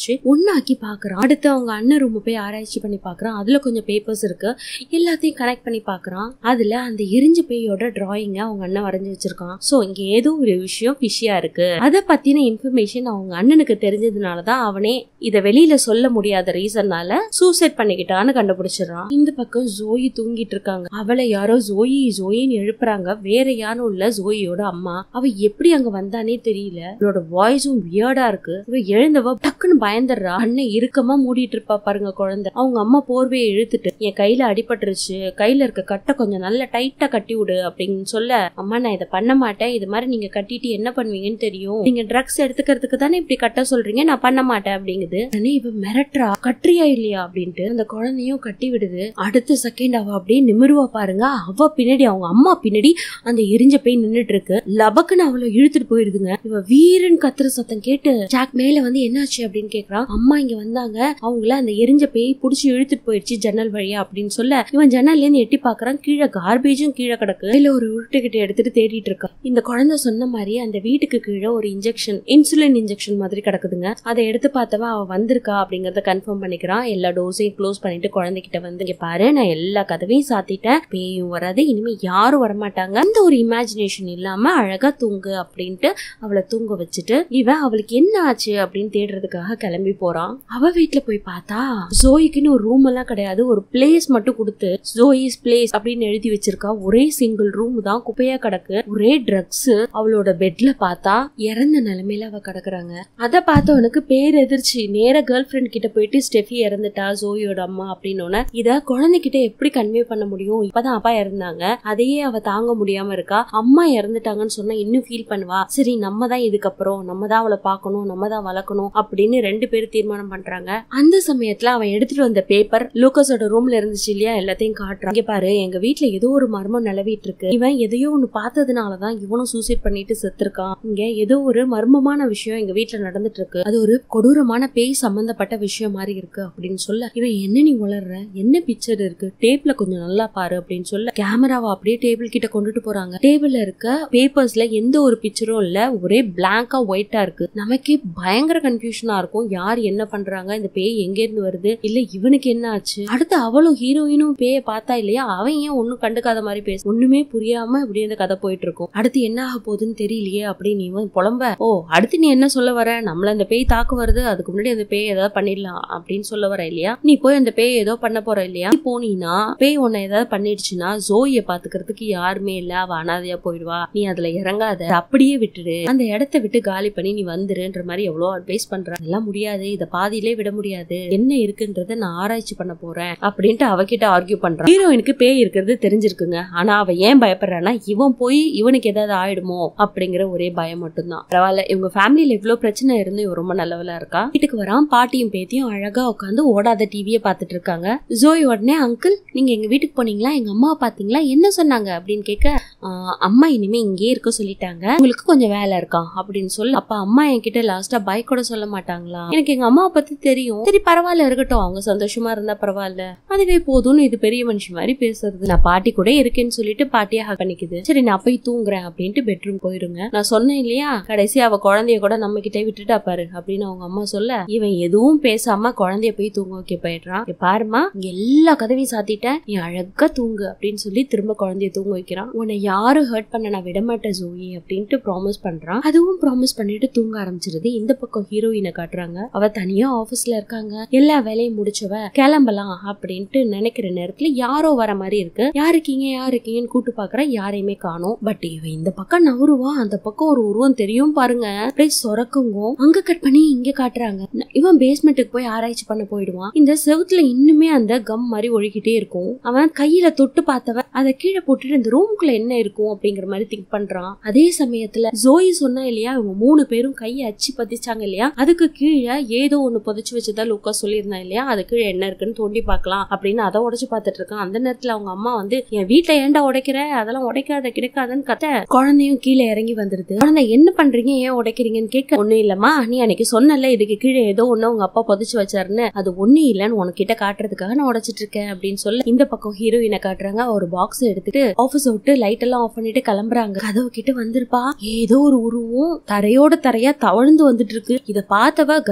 வச்சு ஒன்னாக்கி பாக்குறான் அடுத்து அவங்க அண்ணன் ரூம் போய் ஆராய்ச்சி பண்ணி பாக்குறான் அதுல கொஞ்சம் பேப்பர்ஸ் இருக்கு எல்லாத்தையும் கனெக்ட் பண்ணி பாக்குறான் அதுல அந்த எரிஞ்ச பேயோட டிராயிங்க அவங்க அண்ணன் வரைஞ்சு வச்சிருக்கான் சோ இங்க ஏதோ ஒரு விஷயம் ஃபிஷியா இருக்கு அத பத்தின இன்ஃபர்மேஷன் அவங்க அண்ணனுக்கு தெரிஞ்சதுனாலதான் அவனே இத வெளியில சொல்ல முடியாத ரீசன்னால சூசைட் பண்ணிக்கிட்டான்னு கண்டுபிடிச்சிடறான் இந்த பக்கம் ஜோயி தூங்கிட்டு இருக்காங்க அவளை யாரோ ஜோயி ஜோயின்னு எழுப்புறாங்க வேற யாரும் இல்ல ஜோயியோட அம்மா அவ எப்படி அங்க வந்தானே தெரியல அவளோட வாய்ஸும் வியர்டா இருக்கு இவ எழுந்தவ டக்குன்னு பயந்துடுறா அண்ணன் இறுக்கமா மூடிட்டு இருப்பா பாருங்க குழந்தை அவங்க அம்மா போர்வையை இழுத்துட்டு என் கையில அடிபட்டுருச்சு கையில இருக்க கட்டை கொஞ்சம் நல்லா டைட்டா கட்டி விடு அப்படின்னு சொல்ல அம்மா நான் இதை பண்ண மாட்டேன் இது மாதிரி நீங்க கட்டிட்டு என்ன பண்ணுவீங்கன்னு தெரியும் நீங்க ட்ரக்ஸ் எடுத்துக்கிறதுக்கு தானே இப்படி கட்ட சொல்றீங்க நான் பண்ண மாட்டேன் அப்படிங்குது உடனே இவ மிரட்டுறா கட்டுறியா இல்லையா அப்படின்ட்டு அந்த குழந்தையும் கட்டி விடுது அடுத்த செகண்ட் அவ அப்படியே நிமிருவா பாருங்க அவ பின்னாடி அவங்க அம்மா பின்னாடி அந்த எரிஞ்ச போய் நின்னுட்டு இருக்கு லபக்குன்னு அவளை இழுத்துட்டு போயிடுதுங்க இவ வீரன் கத்துற சத்தம் கேட்டு ஜாக் மேல வந்து என்னாச்சு அப்படின்னு கேக்குறான் அம்மா இங்க வந்தாங்க அவங்கள அந்த எரிஞ்ச பேய் புடிச்சு இழுத்துட்டு போயிடுச்சு ஜன்னல் வழியா அப்படின்னு சொல்ல இவன் ஜன்னல்ல இருந்து எட்டி பாக்குறான் கீழே கார்பேஜும் கீழே கிடக்கு இதுல ஒரு உருட்டுக்கிட்ட எடுத்துட்டு தேடிட்டு இருக்கா இந்த குழந்தை சொன்ன மாதிரி அந்த வீட்டுக்கு கீழே ஒரு இன்ஜெக்ஷன் இன்சுலின் இன்ஜெக்ஷன் மாதிரி கிடக்குதுங்க அதை எடுத்து பார்த்தவ அவ வந்திருக்கா அப்படிங்கறத கன்ஃபார்ம் பண்ணிக்கிறான் எல்லா டோஸையும் க்ளோஸ் பண்ணிட்டு குழந்தைகிட்ட வந்து இங்க பாரு நான் எல்லா கதவையும் சாத்திட்டேன் பேயும் வராது இனிமே யாரும் வரமாட்டாங்க அந்த ஒரு இமேஜினேஷன் இல்லாம அழகா தூங்கு அப்படின்ட்டு அவளை தூங்க வச்சுட்டு இவன் அவளுக்கு என்ன ஆச்சு அப்படின்னு தேடுறதுக்காக கிளம்பி போறான் அவ வீட்ல போய் பார்த்தா ஜோயிக்குன்னு ஒரு ரூம் எல்லாம் கிடையாது ஒரு பிளேஸ் மட்டும் கொடுத்து ஜோயிஸ் பிளேஸ் அப்படின்னு எழுதி வச்சிருக்கா ஒரே சிங்கிள் ரூம் தான் குப்பையா கிடக்கு ஒரே ட்ரக்ஸ் அவளோட பெட்ல பார்த்தா இறந்த நிலைமையில அவ கிடக்குறாங்க அத பார்த்தவனுக்கு பேர் எதிர்ச்சி நேர கேர்ள் ஃபிரெண்ட் கிட்ட போயிட்டு ஸ்டெஃபி இறந்துட்டா ஜோயோட அம்மா அப்படின்னு இத குழந்தைகிட்ட எப்படி கன்வே பண்ண முடியும் இப்பதான் அப்பா இறந்தாங்க அதையே அவ தாங்க முடியாம இருக்கா அம்மா இறந்துட்டாங்கன்னு சொன்னா இன்னும் ஃபீல் பண்ணுவா சரி நம்ம தான் இதுக்கப்புறம் நம்ம தான் அவளை பார்க்கணும் நம்ம தான் வளர்க்கணும் அப்படின்னு ரெண்டு பேரும் தீர்மானம் பண்றாங்க அந்த சமயத்துல அவன் எடுத்துட்டு வந்த பேப்பர் லூக்கஸோட ரூம்ல இருந்துச்சு இல்லையா எல்லாத்தையும் காட்டுறான் இங்க பாரு எங்க வீட்ல ஏதோ ஒரு மர்மம் நிலவிட்டு இருக்கு இவன் எதையோ ஒண்ணு பார்த்ததுனாலதான் இவனும் சூசைட் பண்ணிட்டு செத்துருக்கான் இங்க ஏதோ ஒரு மர்மமான விஷயம் எங்க வீட்ல நடந்துட்டு இருக்கு அது ஒரு கொடூரமான பேய் சம்பந்தப்பட்ட விஷயம் மாதிரி இருக்கு அப்படின்னு சொல்ல இவன் என்ன நீ உளர்ற என்ன பிக்சர் இருக்கு டேப்ல கொஞ்சம் நல்லா பாரு அப்படின்னு சொல்ல கேமராவை அப்படியே டேபிள் கிட்ட கொண்டுட்டு போறாங்க டேபிள்ல இருக்க பேப்பர்ஸ்ல எந்த ஒரு பிக்சரும் இல்ல ஒரே பிளாங்கா ஒயிட்டா இருக்கு நமக்கே பயங்கர கன்ஃபியூஷனா இருக்கும் யார் என்ன பண்றாங்க இந்த பேய் எங்க இருந்து வருது இல்ல இவனுக்கு என்ன ஆச்சு அடுத்து அவளும் ஹீரோயினும் பேய பார்த்தா இல்லையா அவன் ஏன் ஒண்ணும் கண்டுக்காத மாதிரி பேச ஒண்ணுமே புரியாம இப்படி இந்த கதை போயிட்டு இருக்கும் அடுத்து என்ன ஆக போகுதுன்னு தெரியலையே அப்படின்னு இவன் புலம்ப ஓ அடுத்து நீ என்ன சொல்ல வர நம்மள அந்த பேய் தாக்கு வருது அதுக்கு முன்னாடி அந்த பேய் ஏதாவது பண்ணிடலாம் அப்படின்னு சொல்ல வர இல்லையா நீ போய் அந்த பேய் ஏதோ பண்ண போற இல்லையா நீ போனீனா பேய் உன்னை ஏதாவது பண்ணிடுச்சுன்னா ஜோய பாத்துக்கிறதுக்கு யாருமே இல்ல அவ அனாதையா போயிடுவா நீ அதுல இறங்காத அதை அப்படியே விட்டுடு அந்த இடத்த விட்டு காலி பண்ணி நீ வந்துருன்ற மாதிரி எவ்வளவு அட்வைஸ் பண்ற அதெல்லாம் முடியாது இத பாதியிலே விட முடியாது என்ன இருக்குன்றத நான் ஆராய்ச்சி பண்ண போறேன் அப்படின்ட்டு அவகிட்ட ஆர்கியூ பண்றான் ஹீரோயினுக்கு பேய் இருக்கிறது தெரிஞ்சிருக்குங்க ஆனா அவ ஏன் பயப்படுறான்னா இவன் போய் இவனுக்கு ஏதாவது ஆயிடுமோ அப்படிங்கிற ஒரே பயம் மட்டும்தான் பரவாயில்ல இவங்க ஃபேமிலியில இவ்வளவு பிரச்சனை இருந்து இவ ரொம்ப நல்லவளா இருக்கா வீட்டுக்கு வரான் பாட்டியும் பேத்தியும் அழகா உட்காந்து ஓடாத டிவியை பார்த்துட்டு இருக்காங்க ஜோய் உடனே அங்கிள் நீங்க எங்க வீட்டுக்கு போனீங்களா எங்க அம்மாவை பாத்தீங்களா என்ன சொன்னாங்க அப்படின்னு கேட்க "ஆஹ், அம்மா இனிமே இங்கேயே இருக்க சொல்லிட்டாங்க உங்களுக்கு கொஞ்சம் வேலை இருக்கான் அப்படின்னு சொல்லி அப்ப அம்மா என்கிட்ட லாஸ்டா பை கூட சொல்ல மாட்டாங்களா எனக்கு எங்க அம்மாவை பத்தி தெரியும் சரி பரவாயில்ல இருக்கட்டும் அவங்க சந்தோஷமா இருந்தா பரவாயில்ல அதுவே போதும்னு இது பெரிய மனுஷன் மாதிரி பேசுறது நான் பாட்டி கூட இருக்கேன்னு சொல்லிட்டு பாட்டியா ஹக் பண்ணிக்குது சரி நான் போய் தூங்குறேன் அப்படின்ட்டு பெட்ரூம் போயிருங்க நான் சொன்னேன் இல்லையா கடைசி அவ குழந்தைய கூட நம்ம கிட்டே விட்டுட்டா பாரு அப்படின்னு அவங்க அம்மா சொல்ல இவன் எதுவும் பேசாம குழந்தைய போய் தூங்க வைக்க போயிடுறான் இங்க பாருமா இங்க எல்லா கதவையும் சாத்திட்டேன் நீ அழகா தூங்கு அப்படின்னு சொல்லி திரும்ப குழந்தைய தூங்க வைக்கிறான் உன்னை யாரும் ஹர்ட் பண்ண நான் விடமாட்டேன் ஜோயி அப்படின்ட்டு ப்ராமிஸ் பண்றான் அதுவும் ப்ராமிஸ் பண்ணிட்டு தூங்க ஆரம்பிச்சிருது இந்த பக்கம் ஹீரோயினை காட்டுறாங்க அவ தனியா ஆபீஸ்ல இருக்காங்க எல்லா வேலையும் முடிச்சவ கிளம்பலாம் அப்படின்ட்டு நினைக்கிற நேரத்துல யாரோ வர மாதிரி இருக்கு யார் இருக்கீங்க யார் இருக்கீங்கன்னு கூட்டு பாக்குற யாரையுமே காணோம் பட் இவ இந்த பக்கம் நவருவா அந்த பக்கம் ஒரு உருவம் தெரியும் பாருங்க அப்படியே சொரக்குங்கும் அங்க கட் பண்ணி இங்க காட்டுறாங்க ந- இவன் பேஸ்மெண்ட்டுக்கு போய் ஆராய்ச்சி பண்ண போயிடுவான் இந்த செவுத்துல இன்னுமே அந்த கம் மாதிரி ஒழுகிட்டே இருக்கும் அவன் கையில தொட்டு பார்த்தவ அதை கீழே போட்டுட்டு இந்த ரூமுக்குள்ள என்ன இருக்கும் அப்படிங்கிற மாதிரி திங்க் பண்றான் அதே சமயத்துல ஜோயி சொன்னா இல்லையா இவங்க மூணு பேரும் கையை அச்சு பதிச்சாங்க இல்லையா அதுக்கு கீழே ஏதோ ஒண்ணு புதைச்சு வச்சதா லூக்கா சொல்லியிருந்தான் இல்லையா அது கீழே என்ன இருக்குன்னு தோண்டி பார்க்கலாம் அப்படின்னு அதை உடைச்சு பார்த்துட்டு இருக்கான் அந்த நேரத்துல அவங்க அம்மா வந்து என் வீட்டுல ஏன்டா உடைக்கிற அதெல்லாம் உடைக்காத கிடைக்காதுன்னு கத்த குழந்தையும் கீழே இறங்கி வந்துருது குழந்தை என்ன பண்றீங்க ஏன் உடைக்கிறீங்கன்னு கேட்க ஒண்ணும் இல்லம்மா நீ அன்னைக்கு சொன்னல இதுக்கு கீழே ஏதோ ஒண்ணு உங்க அப்பா புதைச்சு வச்சாருன்னு அது ஒண்ணு இல்லன்னு உனக்கிட்ட காட்டுறதுக்காக நான் உடைச்சிட்டு இருக்கேன் அப்படின்னு சொல்ல இந்த பக்கம் ஹீரோயினை காட்டுறாங்க ஒரு பாக்ஸ் எடுத்துட்டு ஆபீஸ் விட்டு லைட் எல்லாம் ஆஃப் பண்ணிட்டு கிளம்புறாங்க கதவு கிட்ட வந்திருப்பா ஏதோ ஒரு உருவம் தரையோட தரையா தவழ்ந்து வந்துட்டு இருக்கு இத பார்த்தவ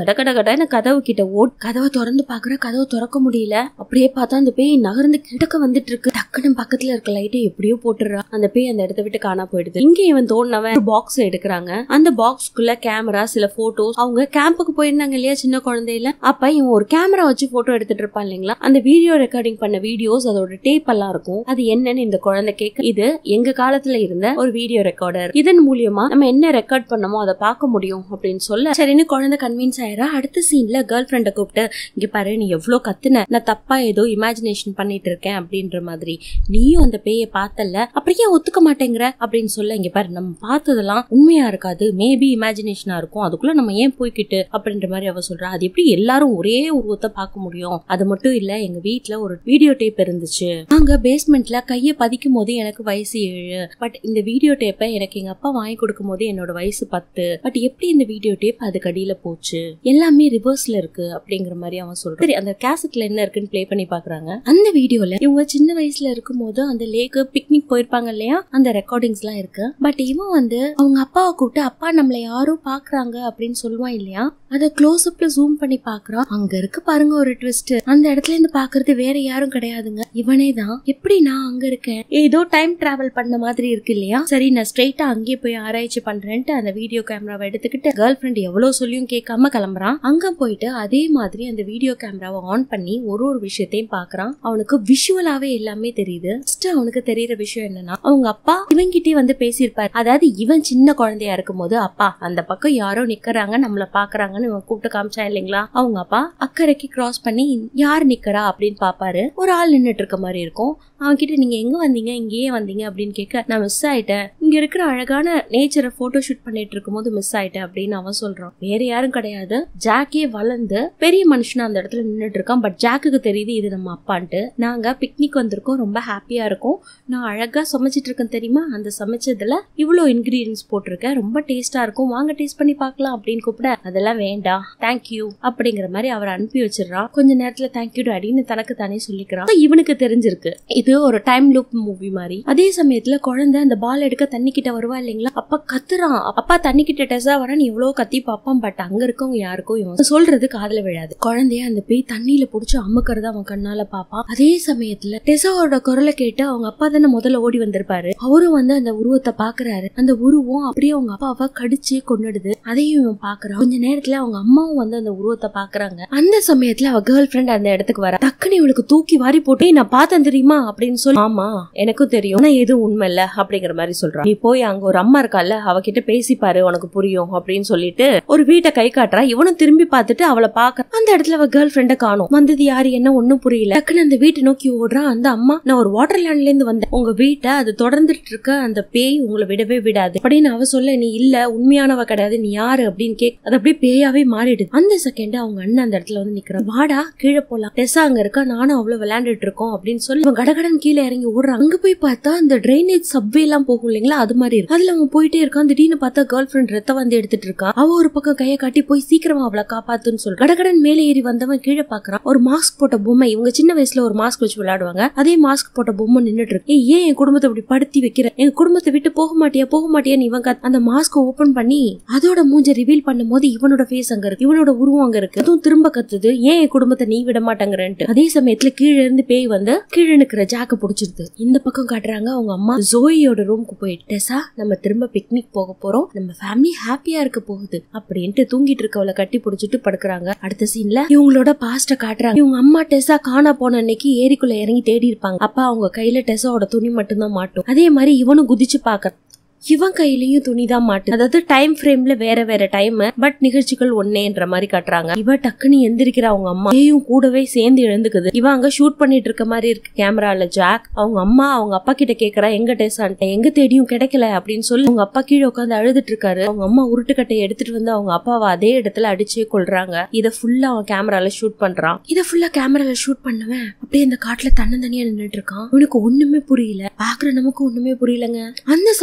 கட கட கடன்னு கதவு கிட்ட ஓட் கதவை திறந்து பாக்குற கதவை திறக்க முடியல அப்படியே பார்த்தா அந்த பேய் நகர்ந்து கிட்டக்க வந்துட்டு இருக்கு டக்குன்னு பக்கத்துல இருக்க லைட்டை எப்படியோ போட்டுறா அந்த பேய் அந்த இடத்த விட்டு காணா போயிடுது இங்க இவன் தோணுனவன் பாக்ஸ் எடுக்கிறாங்க அந்த பாக்ஸ்க்குள்ள கேமரா சில போட்டோஸ் அவங்க கேம்புக்கு போயிருந்தாங்க இல்லையா சின்ன குழந்தையில அப்ப இவன் ஒரு கேமரா வச்சு போட்டோ எடுத்துட்டு இருப்பான் இல்லைங்களா அந்த வீடியோ ரெக்கார்டிங் பண்ண வீடியோஸ் அதோட டேப் எல்லாம் இருக்கும் அது என்னன்னு இந்த குழந்தை கேட்க இது எங்க காலத்துல இருந்த ஒரு வீடியோ ரெக்கார்டர் இதன் மூலியமா நம்ம என்ன ரெக்கார்ட் பண்ணமோ அதை பார்க்க முடியும் அப்படின்னு சொல்ல சரின்னு குழந்தை கன்வின்ஸ் ஆயிரா அடுத்த சீன்ல கேர்ள் ஃப்ரெண்டை கூப்பிட்டு இங்க பாரு நீ எவ்வளவு கத்துன நான் தப்பா ஏதோ இமேஜினேஷன் பண்ணிட்டு இருக்கேன் அப்படின்ற மாதிரி நீயும் அந்த பேயை பார்த்தல அப்புறம் ஏன் ஒத்துக்க மாட்டேங்கிற அப்படின்னு சொல்ல இங்க பாரு நம்ம பார்த்ததெல்லாம் உண்மையா இருக்காது மேபி இமேஜினேஷனா இருக்கும் அதுக்குள்ள நம்ம ஏன் போய்கிட்டு அப்படின்ற மாதிரி அவ சொல்றா அது எப்படி எல்லாரும் ஒரே உருவத்தை பார்க்க முடியும் அது மட்டும் இல்ல எங்க வீட்ல ஒரு வீடியோ டேப் இருந்துச்சு நாங்க பேஸ்மெண்ட்ல கைய பதிக்கும் போது எனக்கு வயசு ஏழு பட் இந்த வீடியோ டேப்பை எனக்கு எங்க அப்பா வாங்கி கொடுக்கும் போது என்னோட வயசு பத்து பட் எப்படி இந்த வீடியோ டேப் அதுக்கு அடியில போச்சு எல்லாமே ரிவர்ஸ்ல இருக்கு அப்படிங்கிற மாதிரி அவன் சொல்றான் சரி அந்த கேசட்ல என்ன இருக்குன்னு ப்ளே பண்ணி பாக்குறாங்க அந்த வீடியோல இவங்க சின்ன வயசுல இருக்கும்போது அந்த லேக்கு பிக்னிக் போயிருப்பாங்க இல்லையா அந்த ரெக்கார்டிங்ஸ் எல்லாம் இருக்கு பட் இவன் வந்து அவங்க அப்பாவை கூப்பிட்டு அப்பா நம்மள யாரோ பாக்குறாங்க அப்படின்னு சொல்லுவான் இல்லையா அத க்ளோஸ் அப்ல ஜூம் பண்ணி பாக்குறான் அங்க இருக்கு பாருங்க ஒரு ட்விஸ்ட் அந்த இடத்துல இருந்து பாக்குறது வேற யாரும் கிடையாதுங்க இவனே தான் எப்படி நான் அங்க இருக்கேன் ஏதோ டைம் டிராவல் பண்ண மாதிரி இருக்கு இல்லையா சரி நான் ஸ்ட்ரெயிட்டா அங்கேயே போய் ஆராய்ச்சி பண்றேன்ட்டு அந்த வீடியோ கேமராவை எடுத்துக்கிட்டு கேர்ள் ஃப்ரெண்ட் எவ்வளவு சொல்லியும் கேட்காம கிளம்புறான் அங்க போயிட்டு அதே மாதிரி அந்த வீடியோ கேமராவை ஆன் பண்ணி ஒரு ஒரு விஷயத்தையும் பாக்குறான் அவனுக்கு விஷுவலாவே எல்லாமே தெரியுது ஃபர்ஸ்ட் அவனுக்கு தெரியற விஷயம் என்னன்னா அவங்க அப்பா இவங்கிட்டே வந்து பேசியிருப்பாரு அதாவது இவன் சின்ன குழந்தையா இருக்கும்போது அப்பா அந்த பக்கம் யாரோ நிக்கறாங்க நம்மள பாக்குறாங்கன்னு இவன் கூப்பிட்டு காமிச்சா இல்லைங்களா அவங்க அப்பா அக்கறைக்கு கிராஸ் பண்ணி யார் நிக்கிறா அப்படின்னு பாப்பாரு ஒரு ஆள் நின்னுட்டு இருக்க மாதிரி இருக்கும் அவன் கிட்ட நீங்க எங்க வந்தீங்க இங்கேயே வந்தீங்க அப்படின்னு கேட்க நான் மிஸ் ஆயிட்டேன் இங்க இருக்கிற அழகான நேச்சரை போட்டோ ஷூட் பண்ணிட்டு இருக்கும்போது மிஸ் ஆயிட்டேன் அப்படின்னு அவன் சொல்றான் வேற யாரும் கிடையாது ஜாக்கே வளர்ந்து பெரிய மனுஷனா அந்த இடத்துல நின்னுட்டு இருக்கான் பட் ஜாக்குக்கு தெரியுது இது நம்ம அப்பான்ட்டு நாங்க பிக்னிக் வந்திருக்கோம் ரொம்ப ஹாப்பியா இருக்கும் நான் அழகா சமைச்சிட்டு இருக்கேன் தெரியுமா அந்த சமைச்சதுல இவ்வளோ இன்கிரீடியன்ஸ் போட்டிருக்கேன் ரொம்ப டேஸ்டா இருக்கும் வாங்க டேஸ்ட் பண்ணி பார்க்கலாம் அப்படின்னு கூப்பிட அதெல்லாம் வேண்டாம் தேங்க்யூ அப்படிங்கிற மாதிரி அவர் அனுப்பி வச்சிடறான் கொஞ்ச நேரத்துல தேங்க்யூ டாடின்னு தனக்கு தானே சொல்லிக்கிறான் அப்ப இவனுக்கு தெரிஞ்சிருக்கு இது ஒரு டைம் லூப் மூவி மாதிரி அதே சமயத்துல குழந்தை அந்த பால் எடுக்க தண்ணி கிட்ட வருவா இல்லைங்களா அப்ப கத்துறான் அப்பா தண்ணி கிட்ட டெசா வரான்னு எவ்வளவு கத்தி பார்ப்பான் பட் அங்க இருக்கவங்க யாருக்கும் இவன் சொல்றது காதுல விழாது குழந்தைய அந்த பேய் தண்ணியில புடிச்சு அமுக்கறத அவன் கண்ணால பாப்பான் அதே சமயத்துல டெசாவோட குரலை கேட்டு அவங்க அப்பா தானே முதல்ல ஓடி வந்திருப்பாரு அவரும் வந்து அந்த உருவத்தை பாக்குறாரு அந்த உருவம் அப்படியே அவங்க அப்பாவை கடிச்சு கொன்னுடுது அதையும் இவன் பாக்குறான் கொஞ்ச நேரத்துல அவங்க அம்மாவும் வந்து அந்த உருவத்தை பாக்குறாங்க அந்த சமயத்துல அவ கேர்ள் ஃபிரெண்ட் அந்த இடத்துக்கு வர டக்குனு இவளுக்கு தூக்கி வாரி போட்டு "ஏய், நான் பார்த்தேன் தெரியுமா அப்படின்னு சொல்லி ஆமா எனக்கும் தெரியும் ஆனா எதுவும் உண்மை இல்ல அப்படிங்கிற மாதிரி சொல்றான் நீ போய் அங்க ஒரு அம்மா இருக்கால அவகிட்ட பேசி பாரு உனக்கு புரியும் அப்படின்னு சொல்லிட்டு ஒரு வீட்டை கை காட்டுறா இவனும் திரும்பி பார்த்துட்டு அவளை பாக்க அந்த இடத்துல அவ கேர்ள் ஃபிரெண்ட காணும் வந்தது யாரு என்ன ஒண்ணும் புரியல டக்குன்னு அந்த வீட்டை நோக்கி ஓடுறான் அந்த அம்மா நான் ஒரு வாட்டர் லேண்ட்ல இருந்து வந்தேன் உங்க வீட்டை அது தொடர்ந்துட்டு இருக்க அந்த பேய் உங்களை விடவே விடாது அப்படின்னு அவ சொல்ல நீ இல்ல உண்மையானவ கிடையாது நீ யாரு அப்படின்னு கேக் அது அப்படியே பேயாவே மாறிடுது அந்த செகண்ட் அவங்க அண்ணன் அந்த இடத்துல வந்து நிக்கிறான் வாடா கீழே போலாம் டெஸ்ஸா அங்க இருக்கா நானும் அவ்வளவு விளையாண்டுட்டு இருக்கோம் அப்படின்னு சொல்லி இவன் கடகடன் கீழே இறங்கி ஓடுறான் அங்க போய் பார்த்தா அந்த ட்ரைனேஜ் சப்வே எல்லாம் போகும் இல்லைங்களா அது மாதிரி இருக்கு அதுல அவன் போயிட்டே இருக்கான் திடீர்னு பார்த்தா கேர்ள் ஃபிரெண்ட் ரத்த வந்து எடுத்துட்டு இருக்கா அவ ஒரு பக்கம் கையை காட்டி போய் சீக்கிரமா அவளை காப்பாத்துன்னு சொல்லி கடகடன் மேலே ஏறி வந்தவன் கீழே பாக்குறான் ஒரு மாஸ்க் போட்ட பொம்மை இவங்க சின்ன வயசுல ஒரு மாஸ்க் வச்சு விளையாடுவாங்க அதே மாஸ்க் போட்ட பொம்மை நின்னுட்டு இருக்கு ஏய், ஏன் என் குடும்பத்தை இப்படி படுத்தி வைக்கிற எங்க குடும்பத்தை விட்டு போக மாட்டியா போக மாட்டியான்னு இவன் கத்- அந்த மாஸ்க் ஓபன் பண்ணி அதோட மூஞ்ச ரிவீல் பண்ணும்போது இவனோட ஃபேஸ் அங்க இருக்கு இவனோட உருவம் அங்க இருக்கு அதுவும் திரும்ப கத்துது ஏன் என் குடும்பத்தை நீ விட மாட்டேங்கிறன்ட்டு அதே சமயத்துல கீழே இருந்து பேய் வந்து கீழே நிக்கிற ஜாக்க புடிச்சிருது இந்த பக்கம் காட்டுறாங்க அவங்க அம்மா ஜோயியோட ரூமுக்கு போயிட்டு "டெசா, நம்ம திரும்ப பிக்னிக் போக போறோம் நம்ம ஃபேமிலி ஹாப்பியா இருக்க போகுது அப்படின்ட்டு தூங்கிட்டு இருக்கவளை கட்டி புடிச்சிட்டு படுக்குறாங்க அடுத்த சீன்ல இவங்களோட பாஸ்ட காட்டுறாங்க இவங்க அம்மா டெசா காணா போன அன்னைக்கு ஏரிக்குள்ள இறங்கி தேடி இருப்பாங்க அப்ப அவங்க கையில டெசாவோட துணி மட்டும்தான் மாட்டும் அதே மாதிரி இவனும் குதிச்சு பாக்க இவன் கையிலயும் துணி தான் மாட்டு அதாவது டைம் ஃப்ரேம்ல வேற வேற டைம் பட் நிகழ்ச்சிகள் ஒன்னேன்ற மாதிரி காட்டுறாங்க இவ டக்குன்னு எந்திரிக்கிற அவங்க அம்மா ஏயும் கூடவே சேர்ந்து எழுந்துக்குது இவன் அங்க ஷூட் பண்ணிட்டு இருக்க மாதிரி இருக்கு கேமரால ஜாக் அவங்க அம்மா அவங்க அப்பா கிட்ட கேக்குறா எங்க டேசான்ட்டு எங்க தேடியும் கிடைக்கல அப்படின்னு சொல்லி அவங்க அப்பா கீழே உட்காந்து அழுதுட்டு இருக்காரு அவங்க அம்மா உருட்டுக்கட்டையை எடுத்துட்டு வந்து அவங்க அப்பாவை அதே இடத்துல அடிச்சே கொள்றாங்க இத ஃபுல்லா அவன் கேமரால ஷூட் பண்றான் இத ஃபுல்லா கேமரால ஷூட் பண்ணவன் அப்படியே இந்த காட்டுல தன்னந்தனியா நின்னுட்டு இருக்கான் இவனுக்கு ஒண்ணுமே புரியல பாக்குற நமக்கு ஒண்ணுமே புரியலங்க அந்த சமயத்துல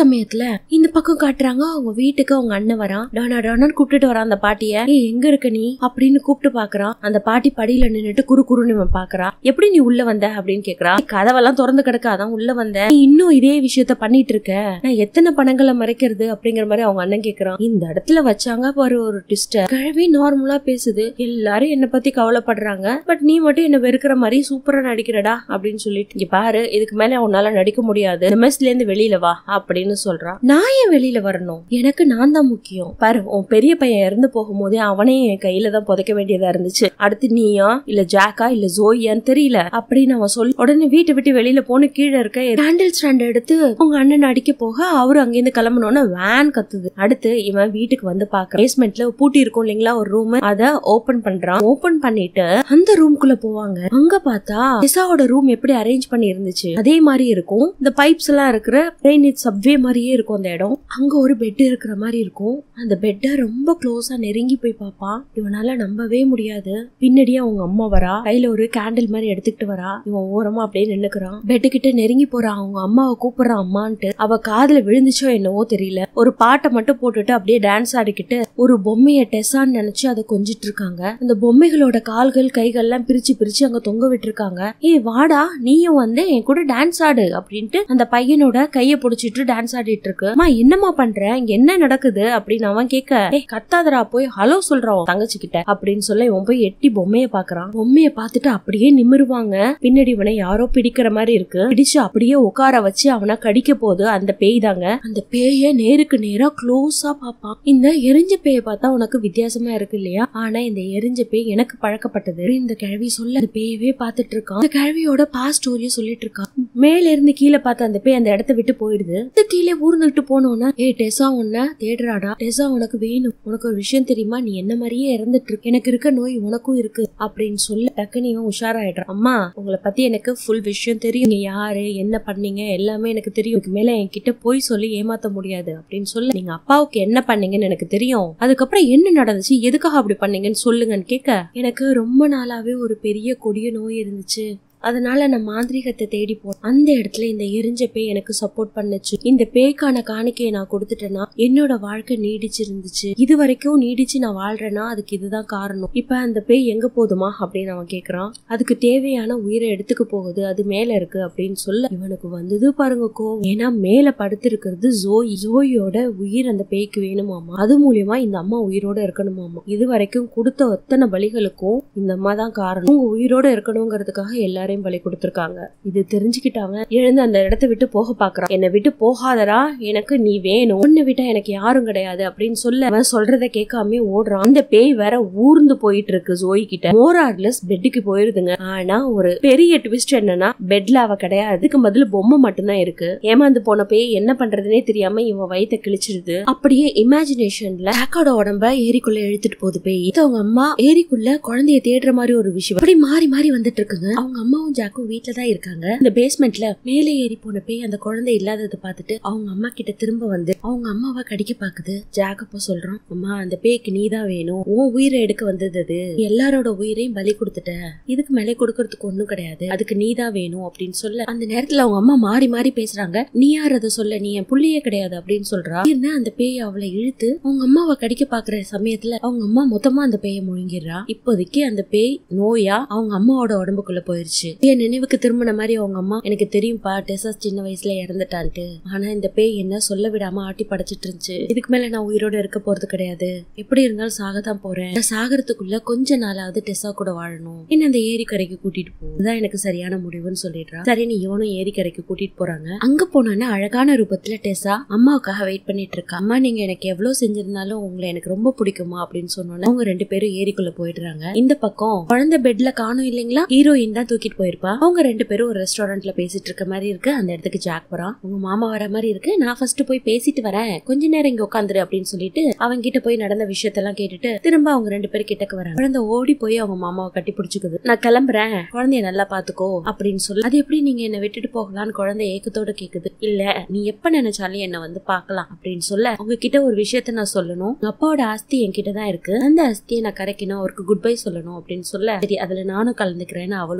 இந்த பக்கம் காட்டுறாங்க அவங்க வீட்டுக்கு அவங்க அண்ணன் வரான் டானா டானான்னு கூப்பிட்டுட்டு வரான் அந்த பாட்டிய ஏய் எங்க இருக்க நீ அப்படின்னு கூப்பிட்டு பாக்குறான் அந்த பாட்டி படியில நின்னுட்டு குறு குறுன்னு இவன் பாக்குறான் எப்படி நீ உள்ள வந்த அப்படின்னு கேக்குறான் கதவெல்லாம் திறந்து கிடக்க அதான் உள்ள வந்த நீ இன்னும் இதே விஷயத்த பண்ணிட்டு இருக்க நான் எத்தனை பணங்களை மறைக்கிறது அப்படிங்கிற மாதிரி அவங்க அண்ணன் கேக்குறான் இந்த இடத்துல வச்சாங்க பாரு ஒரு ட்விஸ்ட கிழவி நார்மலா பேசுது எல்லாரும் என்ன பத்தி கவலைப்படுறாங்க பட் நீ மட்டும் என்ன வெறுக்கிற மாதிரி சூப்பரா நடிக்கிறடா அப்படின்னு சொல்லிட்டு இங்க பாரு இதுக்கு மேல உன்னால நடிக்க முடியாது எம்எஸ்ல இருந்து வெளியில வா அப்படின்னு சொல்றான் நான் ஏன் வெளியில வரணும் எனக்கு நான் தான் முக்கியம் பாரு உன் பெரிய பையன் இறந்து போகும்போதே அவனே என் கையில தான் புதைக்க வேண்டியதா இருந்துச்சு அடுத்து நீயா இல்ல ஜாக்கா இல்ல ஜோயான்னு தெரியல அப்படின்னு அவன் சொல்லி உடனே வீட்டை விட்டு வெளியில போன கீழே இருக்க கேண்டில் ஸ்டாண்ட் எடுத்து உங்க அண்ணன் அடிக்க போக அவரு அங்கிருந்து கிளம்பணும்னு வேன் கத்துது அடுத்து இவன் வீட்டுக்கு வந்து பாக்க பேஸ்மெண்ட்ல பூட்டி இருக்கும் இல்லைங்களா ஒரு ரூம் அத ஓபன் பண்றான் ஓபன் பண்ணிட்டு அந்த ரூம்குள்ள போவாங்க அங்க பார்த்தா டிசாவோட ரூம் எப்படி அரேஞ்ச் பண்ணி இருந்துச்சு அதே மாதிரி இருக்கும் இந்த பைப்ஸ் எல்லாம் இருக்கிற ட்ரெயின் சப்வே மாதிரியே இருக்கும் அந்த இடம் அங்க ஒரு பெட் இருக்கிற மாதிரி இருக்கும் அந்த பெட்டை ரொம்ப க்ளோஸா நெருங்கி போய் பார்ப்பான் இவனால நம்பவே முடியாது பின்னாடியே அவங்க அம்மா வரா கையில ஒரு கேண்டில் மாதிரி எடுத்துக்கிட்டு வரா இவன் ஓரமா அப்படியே நின்னுக்கிறான் பெட்டு கிட்ட நெருங்கி போறான் அவங்க அம்மாவை கூப்பிடுறான் அம்மான்ட்டு அவ காதுல விழுந்துச்சோ என்னவோ தெரியல ஒரு பாட்டை மட்டும் போட்டுட்டு அப்படியே டான்ஸ் ஆடிக்கிட்டு ஒரு பொம்மைய டெசான்னு நினைச்சு அதை கொஞ்சிட்டு இருக்காங்க அந்த பொம்மைகளோட கால்கள் கைகள்லாம் பிரிச்சு பிரிச்சு அங்க தொங்க விட்டுருக்காங்க ஏய் வாடா நீயும் வந்து என் கூட டான்ஸ் ஆடு அப்படின்ட்டு அந்த பையனோட கைய புடிச்சிட்டு டான்ஸ் ஆடிட்டு இருக்கு அம்மா என்னம்மா பண்ற இங்க என்ன நடக்குது அப்படின்னு அவன் கேட்க ஏய் கத்தாதரா போய் ஹலோ சொல்றான் தங்கச்சி கிட்ட அப்படின்னு சொல்ல இவன் போய் எட்டி பொம்மைய பாக்குறான் பொம்மைய பார்த்துட்டு அப்படியே நிமிருவாங்க பின்னாடி இவனை யாரோ பிடிக்கிற மாதிரி இருக்கு பிடிச்சு அப்படியே உட்கார வச்சு அவனை கடிக்க போது அந்த பேய் தாங்க அந்த பேய நேருக்கு நேரா க்ளோஸா பாப்பான் இந்த எரிஞ்ச பேய பார்த்தா உனக்கு வித்தியாசமா இருக்கு இல்லையா ஆனா இந்த எரிஞ்ச பேய் எனக்கு பழக்கப்பட்டது இந்த கிழவி சொல்ல அந்த பேயவே பார்த்துட்டு இருக்கான் அந்த கிழவியோட பாஸ்ட் ஸ்டோரிய சொல்லிட்டு இருக்கான் மேல இருந்து கீழே பார்த்த அந்த பேய் அந்த இடத்த விட்டு போயிடுது அடுத்து கீழே ஊர்ந்துட்டு போனோன்னா ஏ டெசா உன்ன தேடுறாடா டெசா உனக்கு வேணும் உனக்கு ஒரு விஷயம் தெரியுமா நீ என்ன மாதிரியே இறந்துட்டு இருக்க எனக்கு இருக்க நோய் உனக்கும் இருக்கு அப்படின்னு சொல்ல டக்குனு இவன் உஷாராயிடுறான் அம்மா உங்களை பத்தி எனக்கு ஃபுல் விஷயம் தெரியும் நீங்க யாரு என்ன பண்ணீங்க எல்லாமே எனக்கு தெரியும் இதுக்கு மேல என்கிட்ட போய் சொல்லி ஏமாத்த முடியாது அப்படின்னு சொல்ல நீங்க அப்பாவுக்கு என்ன பண்ணீங்கன்னு எனக்கு தெரியும் அதுக்கப்புறம் என்ன நடந்துச்சு எதுக்காக அப்படி பண்ணீங்கன்னு சொல்லுங்கன்னு கேட்க எனக்கு ரொம்ப நாளாவே ஒரு பெரிய கொடிய நோய் இருந்துச்சு அதனால நான் மாந்திரிகத்தை தேடி போனேன் அந்த இடத்துல இந்த எரிஞ்ச பேய் எனக்கு சப்போர்ட் பண்ணுச்சு இந்த பேய்க்கான காணிக்கையை நான் கொடுத்துட்டேன்னா என்னோட வாழ்க்கை நீடிச்சு இருந்துச்சு இது வரைக்கும் நீடிச்சு நான் வாழ்றேன்னா அதுக்கு இதுதான் காரணம் இப்ப அந்த பேய் எங்க போதுமா அப்படின்னு அவன் கேக்குறான் அதுக்கு தேவையான உயிரை எடுத்துக்க போகுது அது மேல இருக்கு அப்படின்னு சொல்ல இவனுக்கு வந்தது பாருங்க கோவம் ஏன்னா மேல படுத்திருக்கிறது ஜோய் ஜோயோட உயிர் அந்த பேய்க்கு வேணுமாமா அது மூலியமா இந்த அம்மா உயிரோட இருக்கணுமாமா இது வரைக்கும் கொடுத்த அத்தனை பலிகளுக்கும் இந்த அம்மா தான் காரணம் உங்க உயிரோட இருக்கணுங்கிறதுக்காக எல்லாரும் எல்லாரையும் பலி கொடுத்துருக்காங்க இது தெரிஞ்சுக்கிட்டாங்க எழுந்து அந்த இடத்த விட்டு போக பாக்குறான் என்னை விட்டு போகாதடா எனக்கு நீ வேணும் உன்னை விட்டா எனக்கு யாரும் கிடையாது அப்படின்னு சொல்ல அவன் சொல்றத கேட்காம ஓடுறான் அந்த பேய் வேற ஊர்ந்து போயிட்டு இருக்கு ஜோய் கிட்ட மோரார்லெஸ் பெட்டுக்கு போயிருதுங்க ஆனா ஒரு பெரிய ட்விஸ்ட் என்னன்னா பெட்ல அவ கிடையாது அதுக்கு பதில் பொம்மை மட்டும்தான் இருக்கு ஏமாந்து போன பேய் என்ன பண்றதுனே தெரியாம இவன் வயித்தை கிழிச்சிருது அப்படியே இமேஜினேஷன்ல ஜாக்கோட உடம்ப ஏரிக்குள்ள இழுத்துட்டு போகுது பேய் இது அவங்க அம்மா ஏரிக்குள்ள குழந்தைய தேடுற மாதிரி ஒரு விஷயம் அப்படி மாறி மாறி வந்துட்டு இருக்குங்க அவங்க அம்மாவும் ஜாக்கும் வீட்ல தான் இருக்காங்க இந்த பேஸ்மெண்ட்ல மேலே ஏறி போன பேய் அந்த குழந்தை இல்லாததை பார்த்துட்டு அவங்க அம்மா கிட்ட திரும்ப வந்து அவங்க அம்மாவை கடிக்க பாக்குது ஜாக் அப்ப சொல்றான் அம்மா அந்த பேய்க்கு நீ தான் வேணும் உன் உயிரை எடுக்க வந்தது அது நீ எல்லாரோட உயிரையும் பலி கொடுத்துட்ட இதுக்கு மேலே கொடுக்கறதுக்கு ஒண்ணும் கிடையாது அதுக்கு நீ தான் வேணும் அப்படின்னு சொல்ல அந்த நேரத்துல அவங்க அம்மா மாறி மாறி பேசுறாங்க நீ யார் அதை சொல்ல நீ என் புள்ளையே கிடையாது அப்படின்னு சொல்றா என்ன அந்த பேய் அவளை இழுத்து அவங்க அம்மாவை கடிக்க பாக்குற சமயத்துல அவங்க அம்மா மொத்தமா அந்த பேயை முழுங்கிடுறா இப்போதைக்கு அந்த பேய் நோயா அவங்க அம்மாவோட உடம்புக்குள்ள போயிருச்சு என் நினைவுக்கு திரும்பின மாதிரி அவங்க அம்மா எனக்கு தெரியும்பா டெசாஸ் சின்ன வயசுல இறந்துட்டான்ட்டு ஆனா இந்த பேய் என்ன சொல்ல விடாம ஆட்டி படைச்சிட்டு இருந்துச்சு இதுக்கு மேல நான் உயிரோட இருக்க போறது கிடையாது எப்படி இருந்தாலும் சாகத்தான் போறேன் நான் சாகறதுக்குள்ள கொஞ்ச நாளாவது டெசா கூட வாழணும் என்ன அந்த ஏரிக்கரைக்கு கூட்டிட்டு போ இதுதான் எனக்கு சரியான முடிவுன்னு சொல்லிடுறா சரி நீ இவனும் ஏரிக்கரைக்கு கூட்டிட்டு போறாங்க அங்க போனோன்னு அழகான ரூபத்துல டெசா அம்மாவுக்காக வெயிட் பண்ணிட்டு இருக்கா அம்மா நீங்க எனக்கு எவ்வளவு செஞ்சிருந்தாலும் உங்களை எனக்கு ரொம்ப பிடிக்குமா அப்படின்னு சொன்னோன்னே அவங்க ரெண்டு பேரும் ஏரிக்குள்ள போயிடுறாங்க இந்த பக்கம் குழந்தை பெட்ல காணும் இல்லைங்களா ஹீரோயின் தான் தூக்கிட்டு போயிருப்பா அவங்க ரெண்டு பேரும் ஒரு ரெஸ்டாரண்ட்ல பேசிட்டு இருக்க மாதிரி இருக்கு அந்த இடத்துக்கு ஜாக் வரான் உங்க மாமா வர மாதிரி இருக்கு நான் ஃபர்ஸ்ட் போய் பேசிட்டு வரேன் கொஞ்ச நேரம் இங்க உட்காந்துரு அப்படின்னு சொல்லிட்டு அவங்க கிட்ட போய் நடந்த விஷயத்தெல்லாம் கேட்டுட்டு திரும்ப அவங்க ரெண்டு பேரும் கிட்டக்கு வராங்க குழந்தை ஓடி போய் அவங்க மாமாவை கட்டி பிடிச்சுக்குது நான் கிளம்புறேன் குழந்தைய நல்லா பாத்துக்கோ அப்படின்னு சொல்லி அது எப்படி நீங்க என்ன விட்டுட்டு போகலான்னு குழந்தை ஏக்கத்தோட கேக்குது இல்ல நீ எப்ப நினைச்சாலும் என்ன வந்து பார்க்கலாம் அப்படின்னு சொல்ல அவங்க கிட்ட ஒரு விஷயத்த நான் சொல்லணும் உங்க அப்பாவோட ஆஸ்தி என்கிட்ட தான் இருக்கு அந்த ஆஸ்தியை நான் கரைக்கணும் அவருக்கு குட் பை சொல்லணும் அப்படின்னு சொல்ல சரி அதுல நானும் கலந்துக்கிறேன்னு அவளும் உட்காந்துரு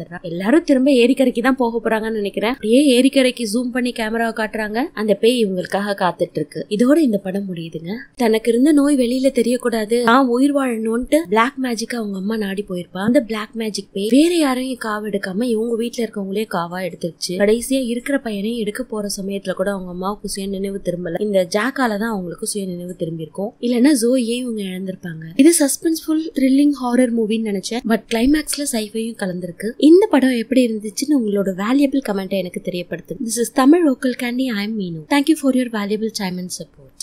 இறந்துடுறா எல்லாரும் திரும்ப ஏரிக்கரைக்கு தான் போக போறாங்கன்னு நினைக்கிறேன் அப்படியே ஏரிக்கரைக்கு ஜூம் பண்ணி கேமராவை காட்டுறாங்க அந்த பேய் இவங்களுக்காக காத்துட்டு இருக்கு இதோட இந்த படம் முடியுதுங்க தனக்கு இருந்த நோய் வெளியில தெரியக்கூடாது நான் உயிர் வாழணும்ட்டு பிளாக் மேஜிக் அவங்க அம்மா நாடி போயிருப்பா அந்த பிளாக் மேஜிக் பேய் வேற யாரையும் காவு எடுக்காம இவங்க வீட்ல இருக்கவங்களே காவா எடுத்துருச்சு கடைசியா இருக்கிற பையனையும் எடுக்க போற சமயத்துல கூட அவங்க அம்மாவுக்கு சுய நினைவு திரும்பல இந்த ஜாக்கால தான் அவங்களுக்கு சுய நினைவு திரும்பி இருக்கும் இல்லைன்னா ஜோயே இவங்க இழந்திருப்பாங்க இது சஸ்பென்ஸ்ஃபுல் த்ரில்லிங் ஹாரர் மூவின்னு நினைச்சேன் பட் கிளைமேக்ஸ்ல சைஃபையும் கலந்துருக்கு இந்த படம் எப்படி இருந்துச்சுன்னு உங்களோட வேல்யூபிள் கமெண்ட் எனக்கு தெரியப்படுத்து this is Tamil local candy I am Meenu thank you for your valuable time and support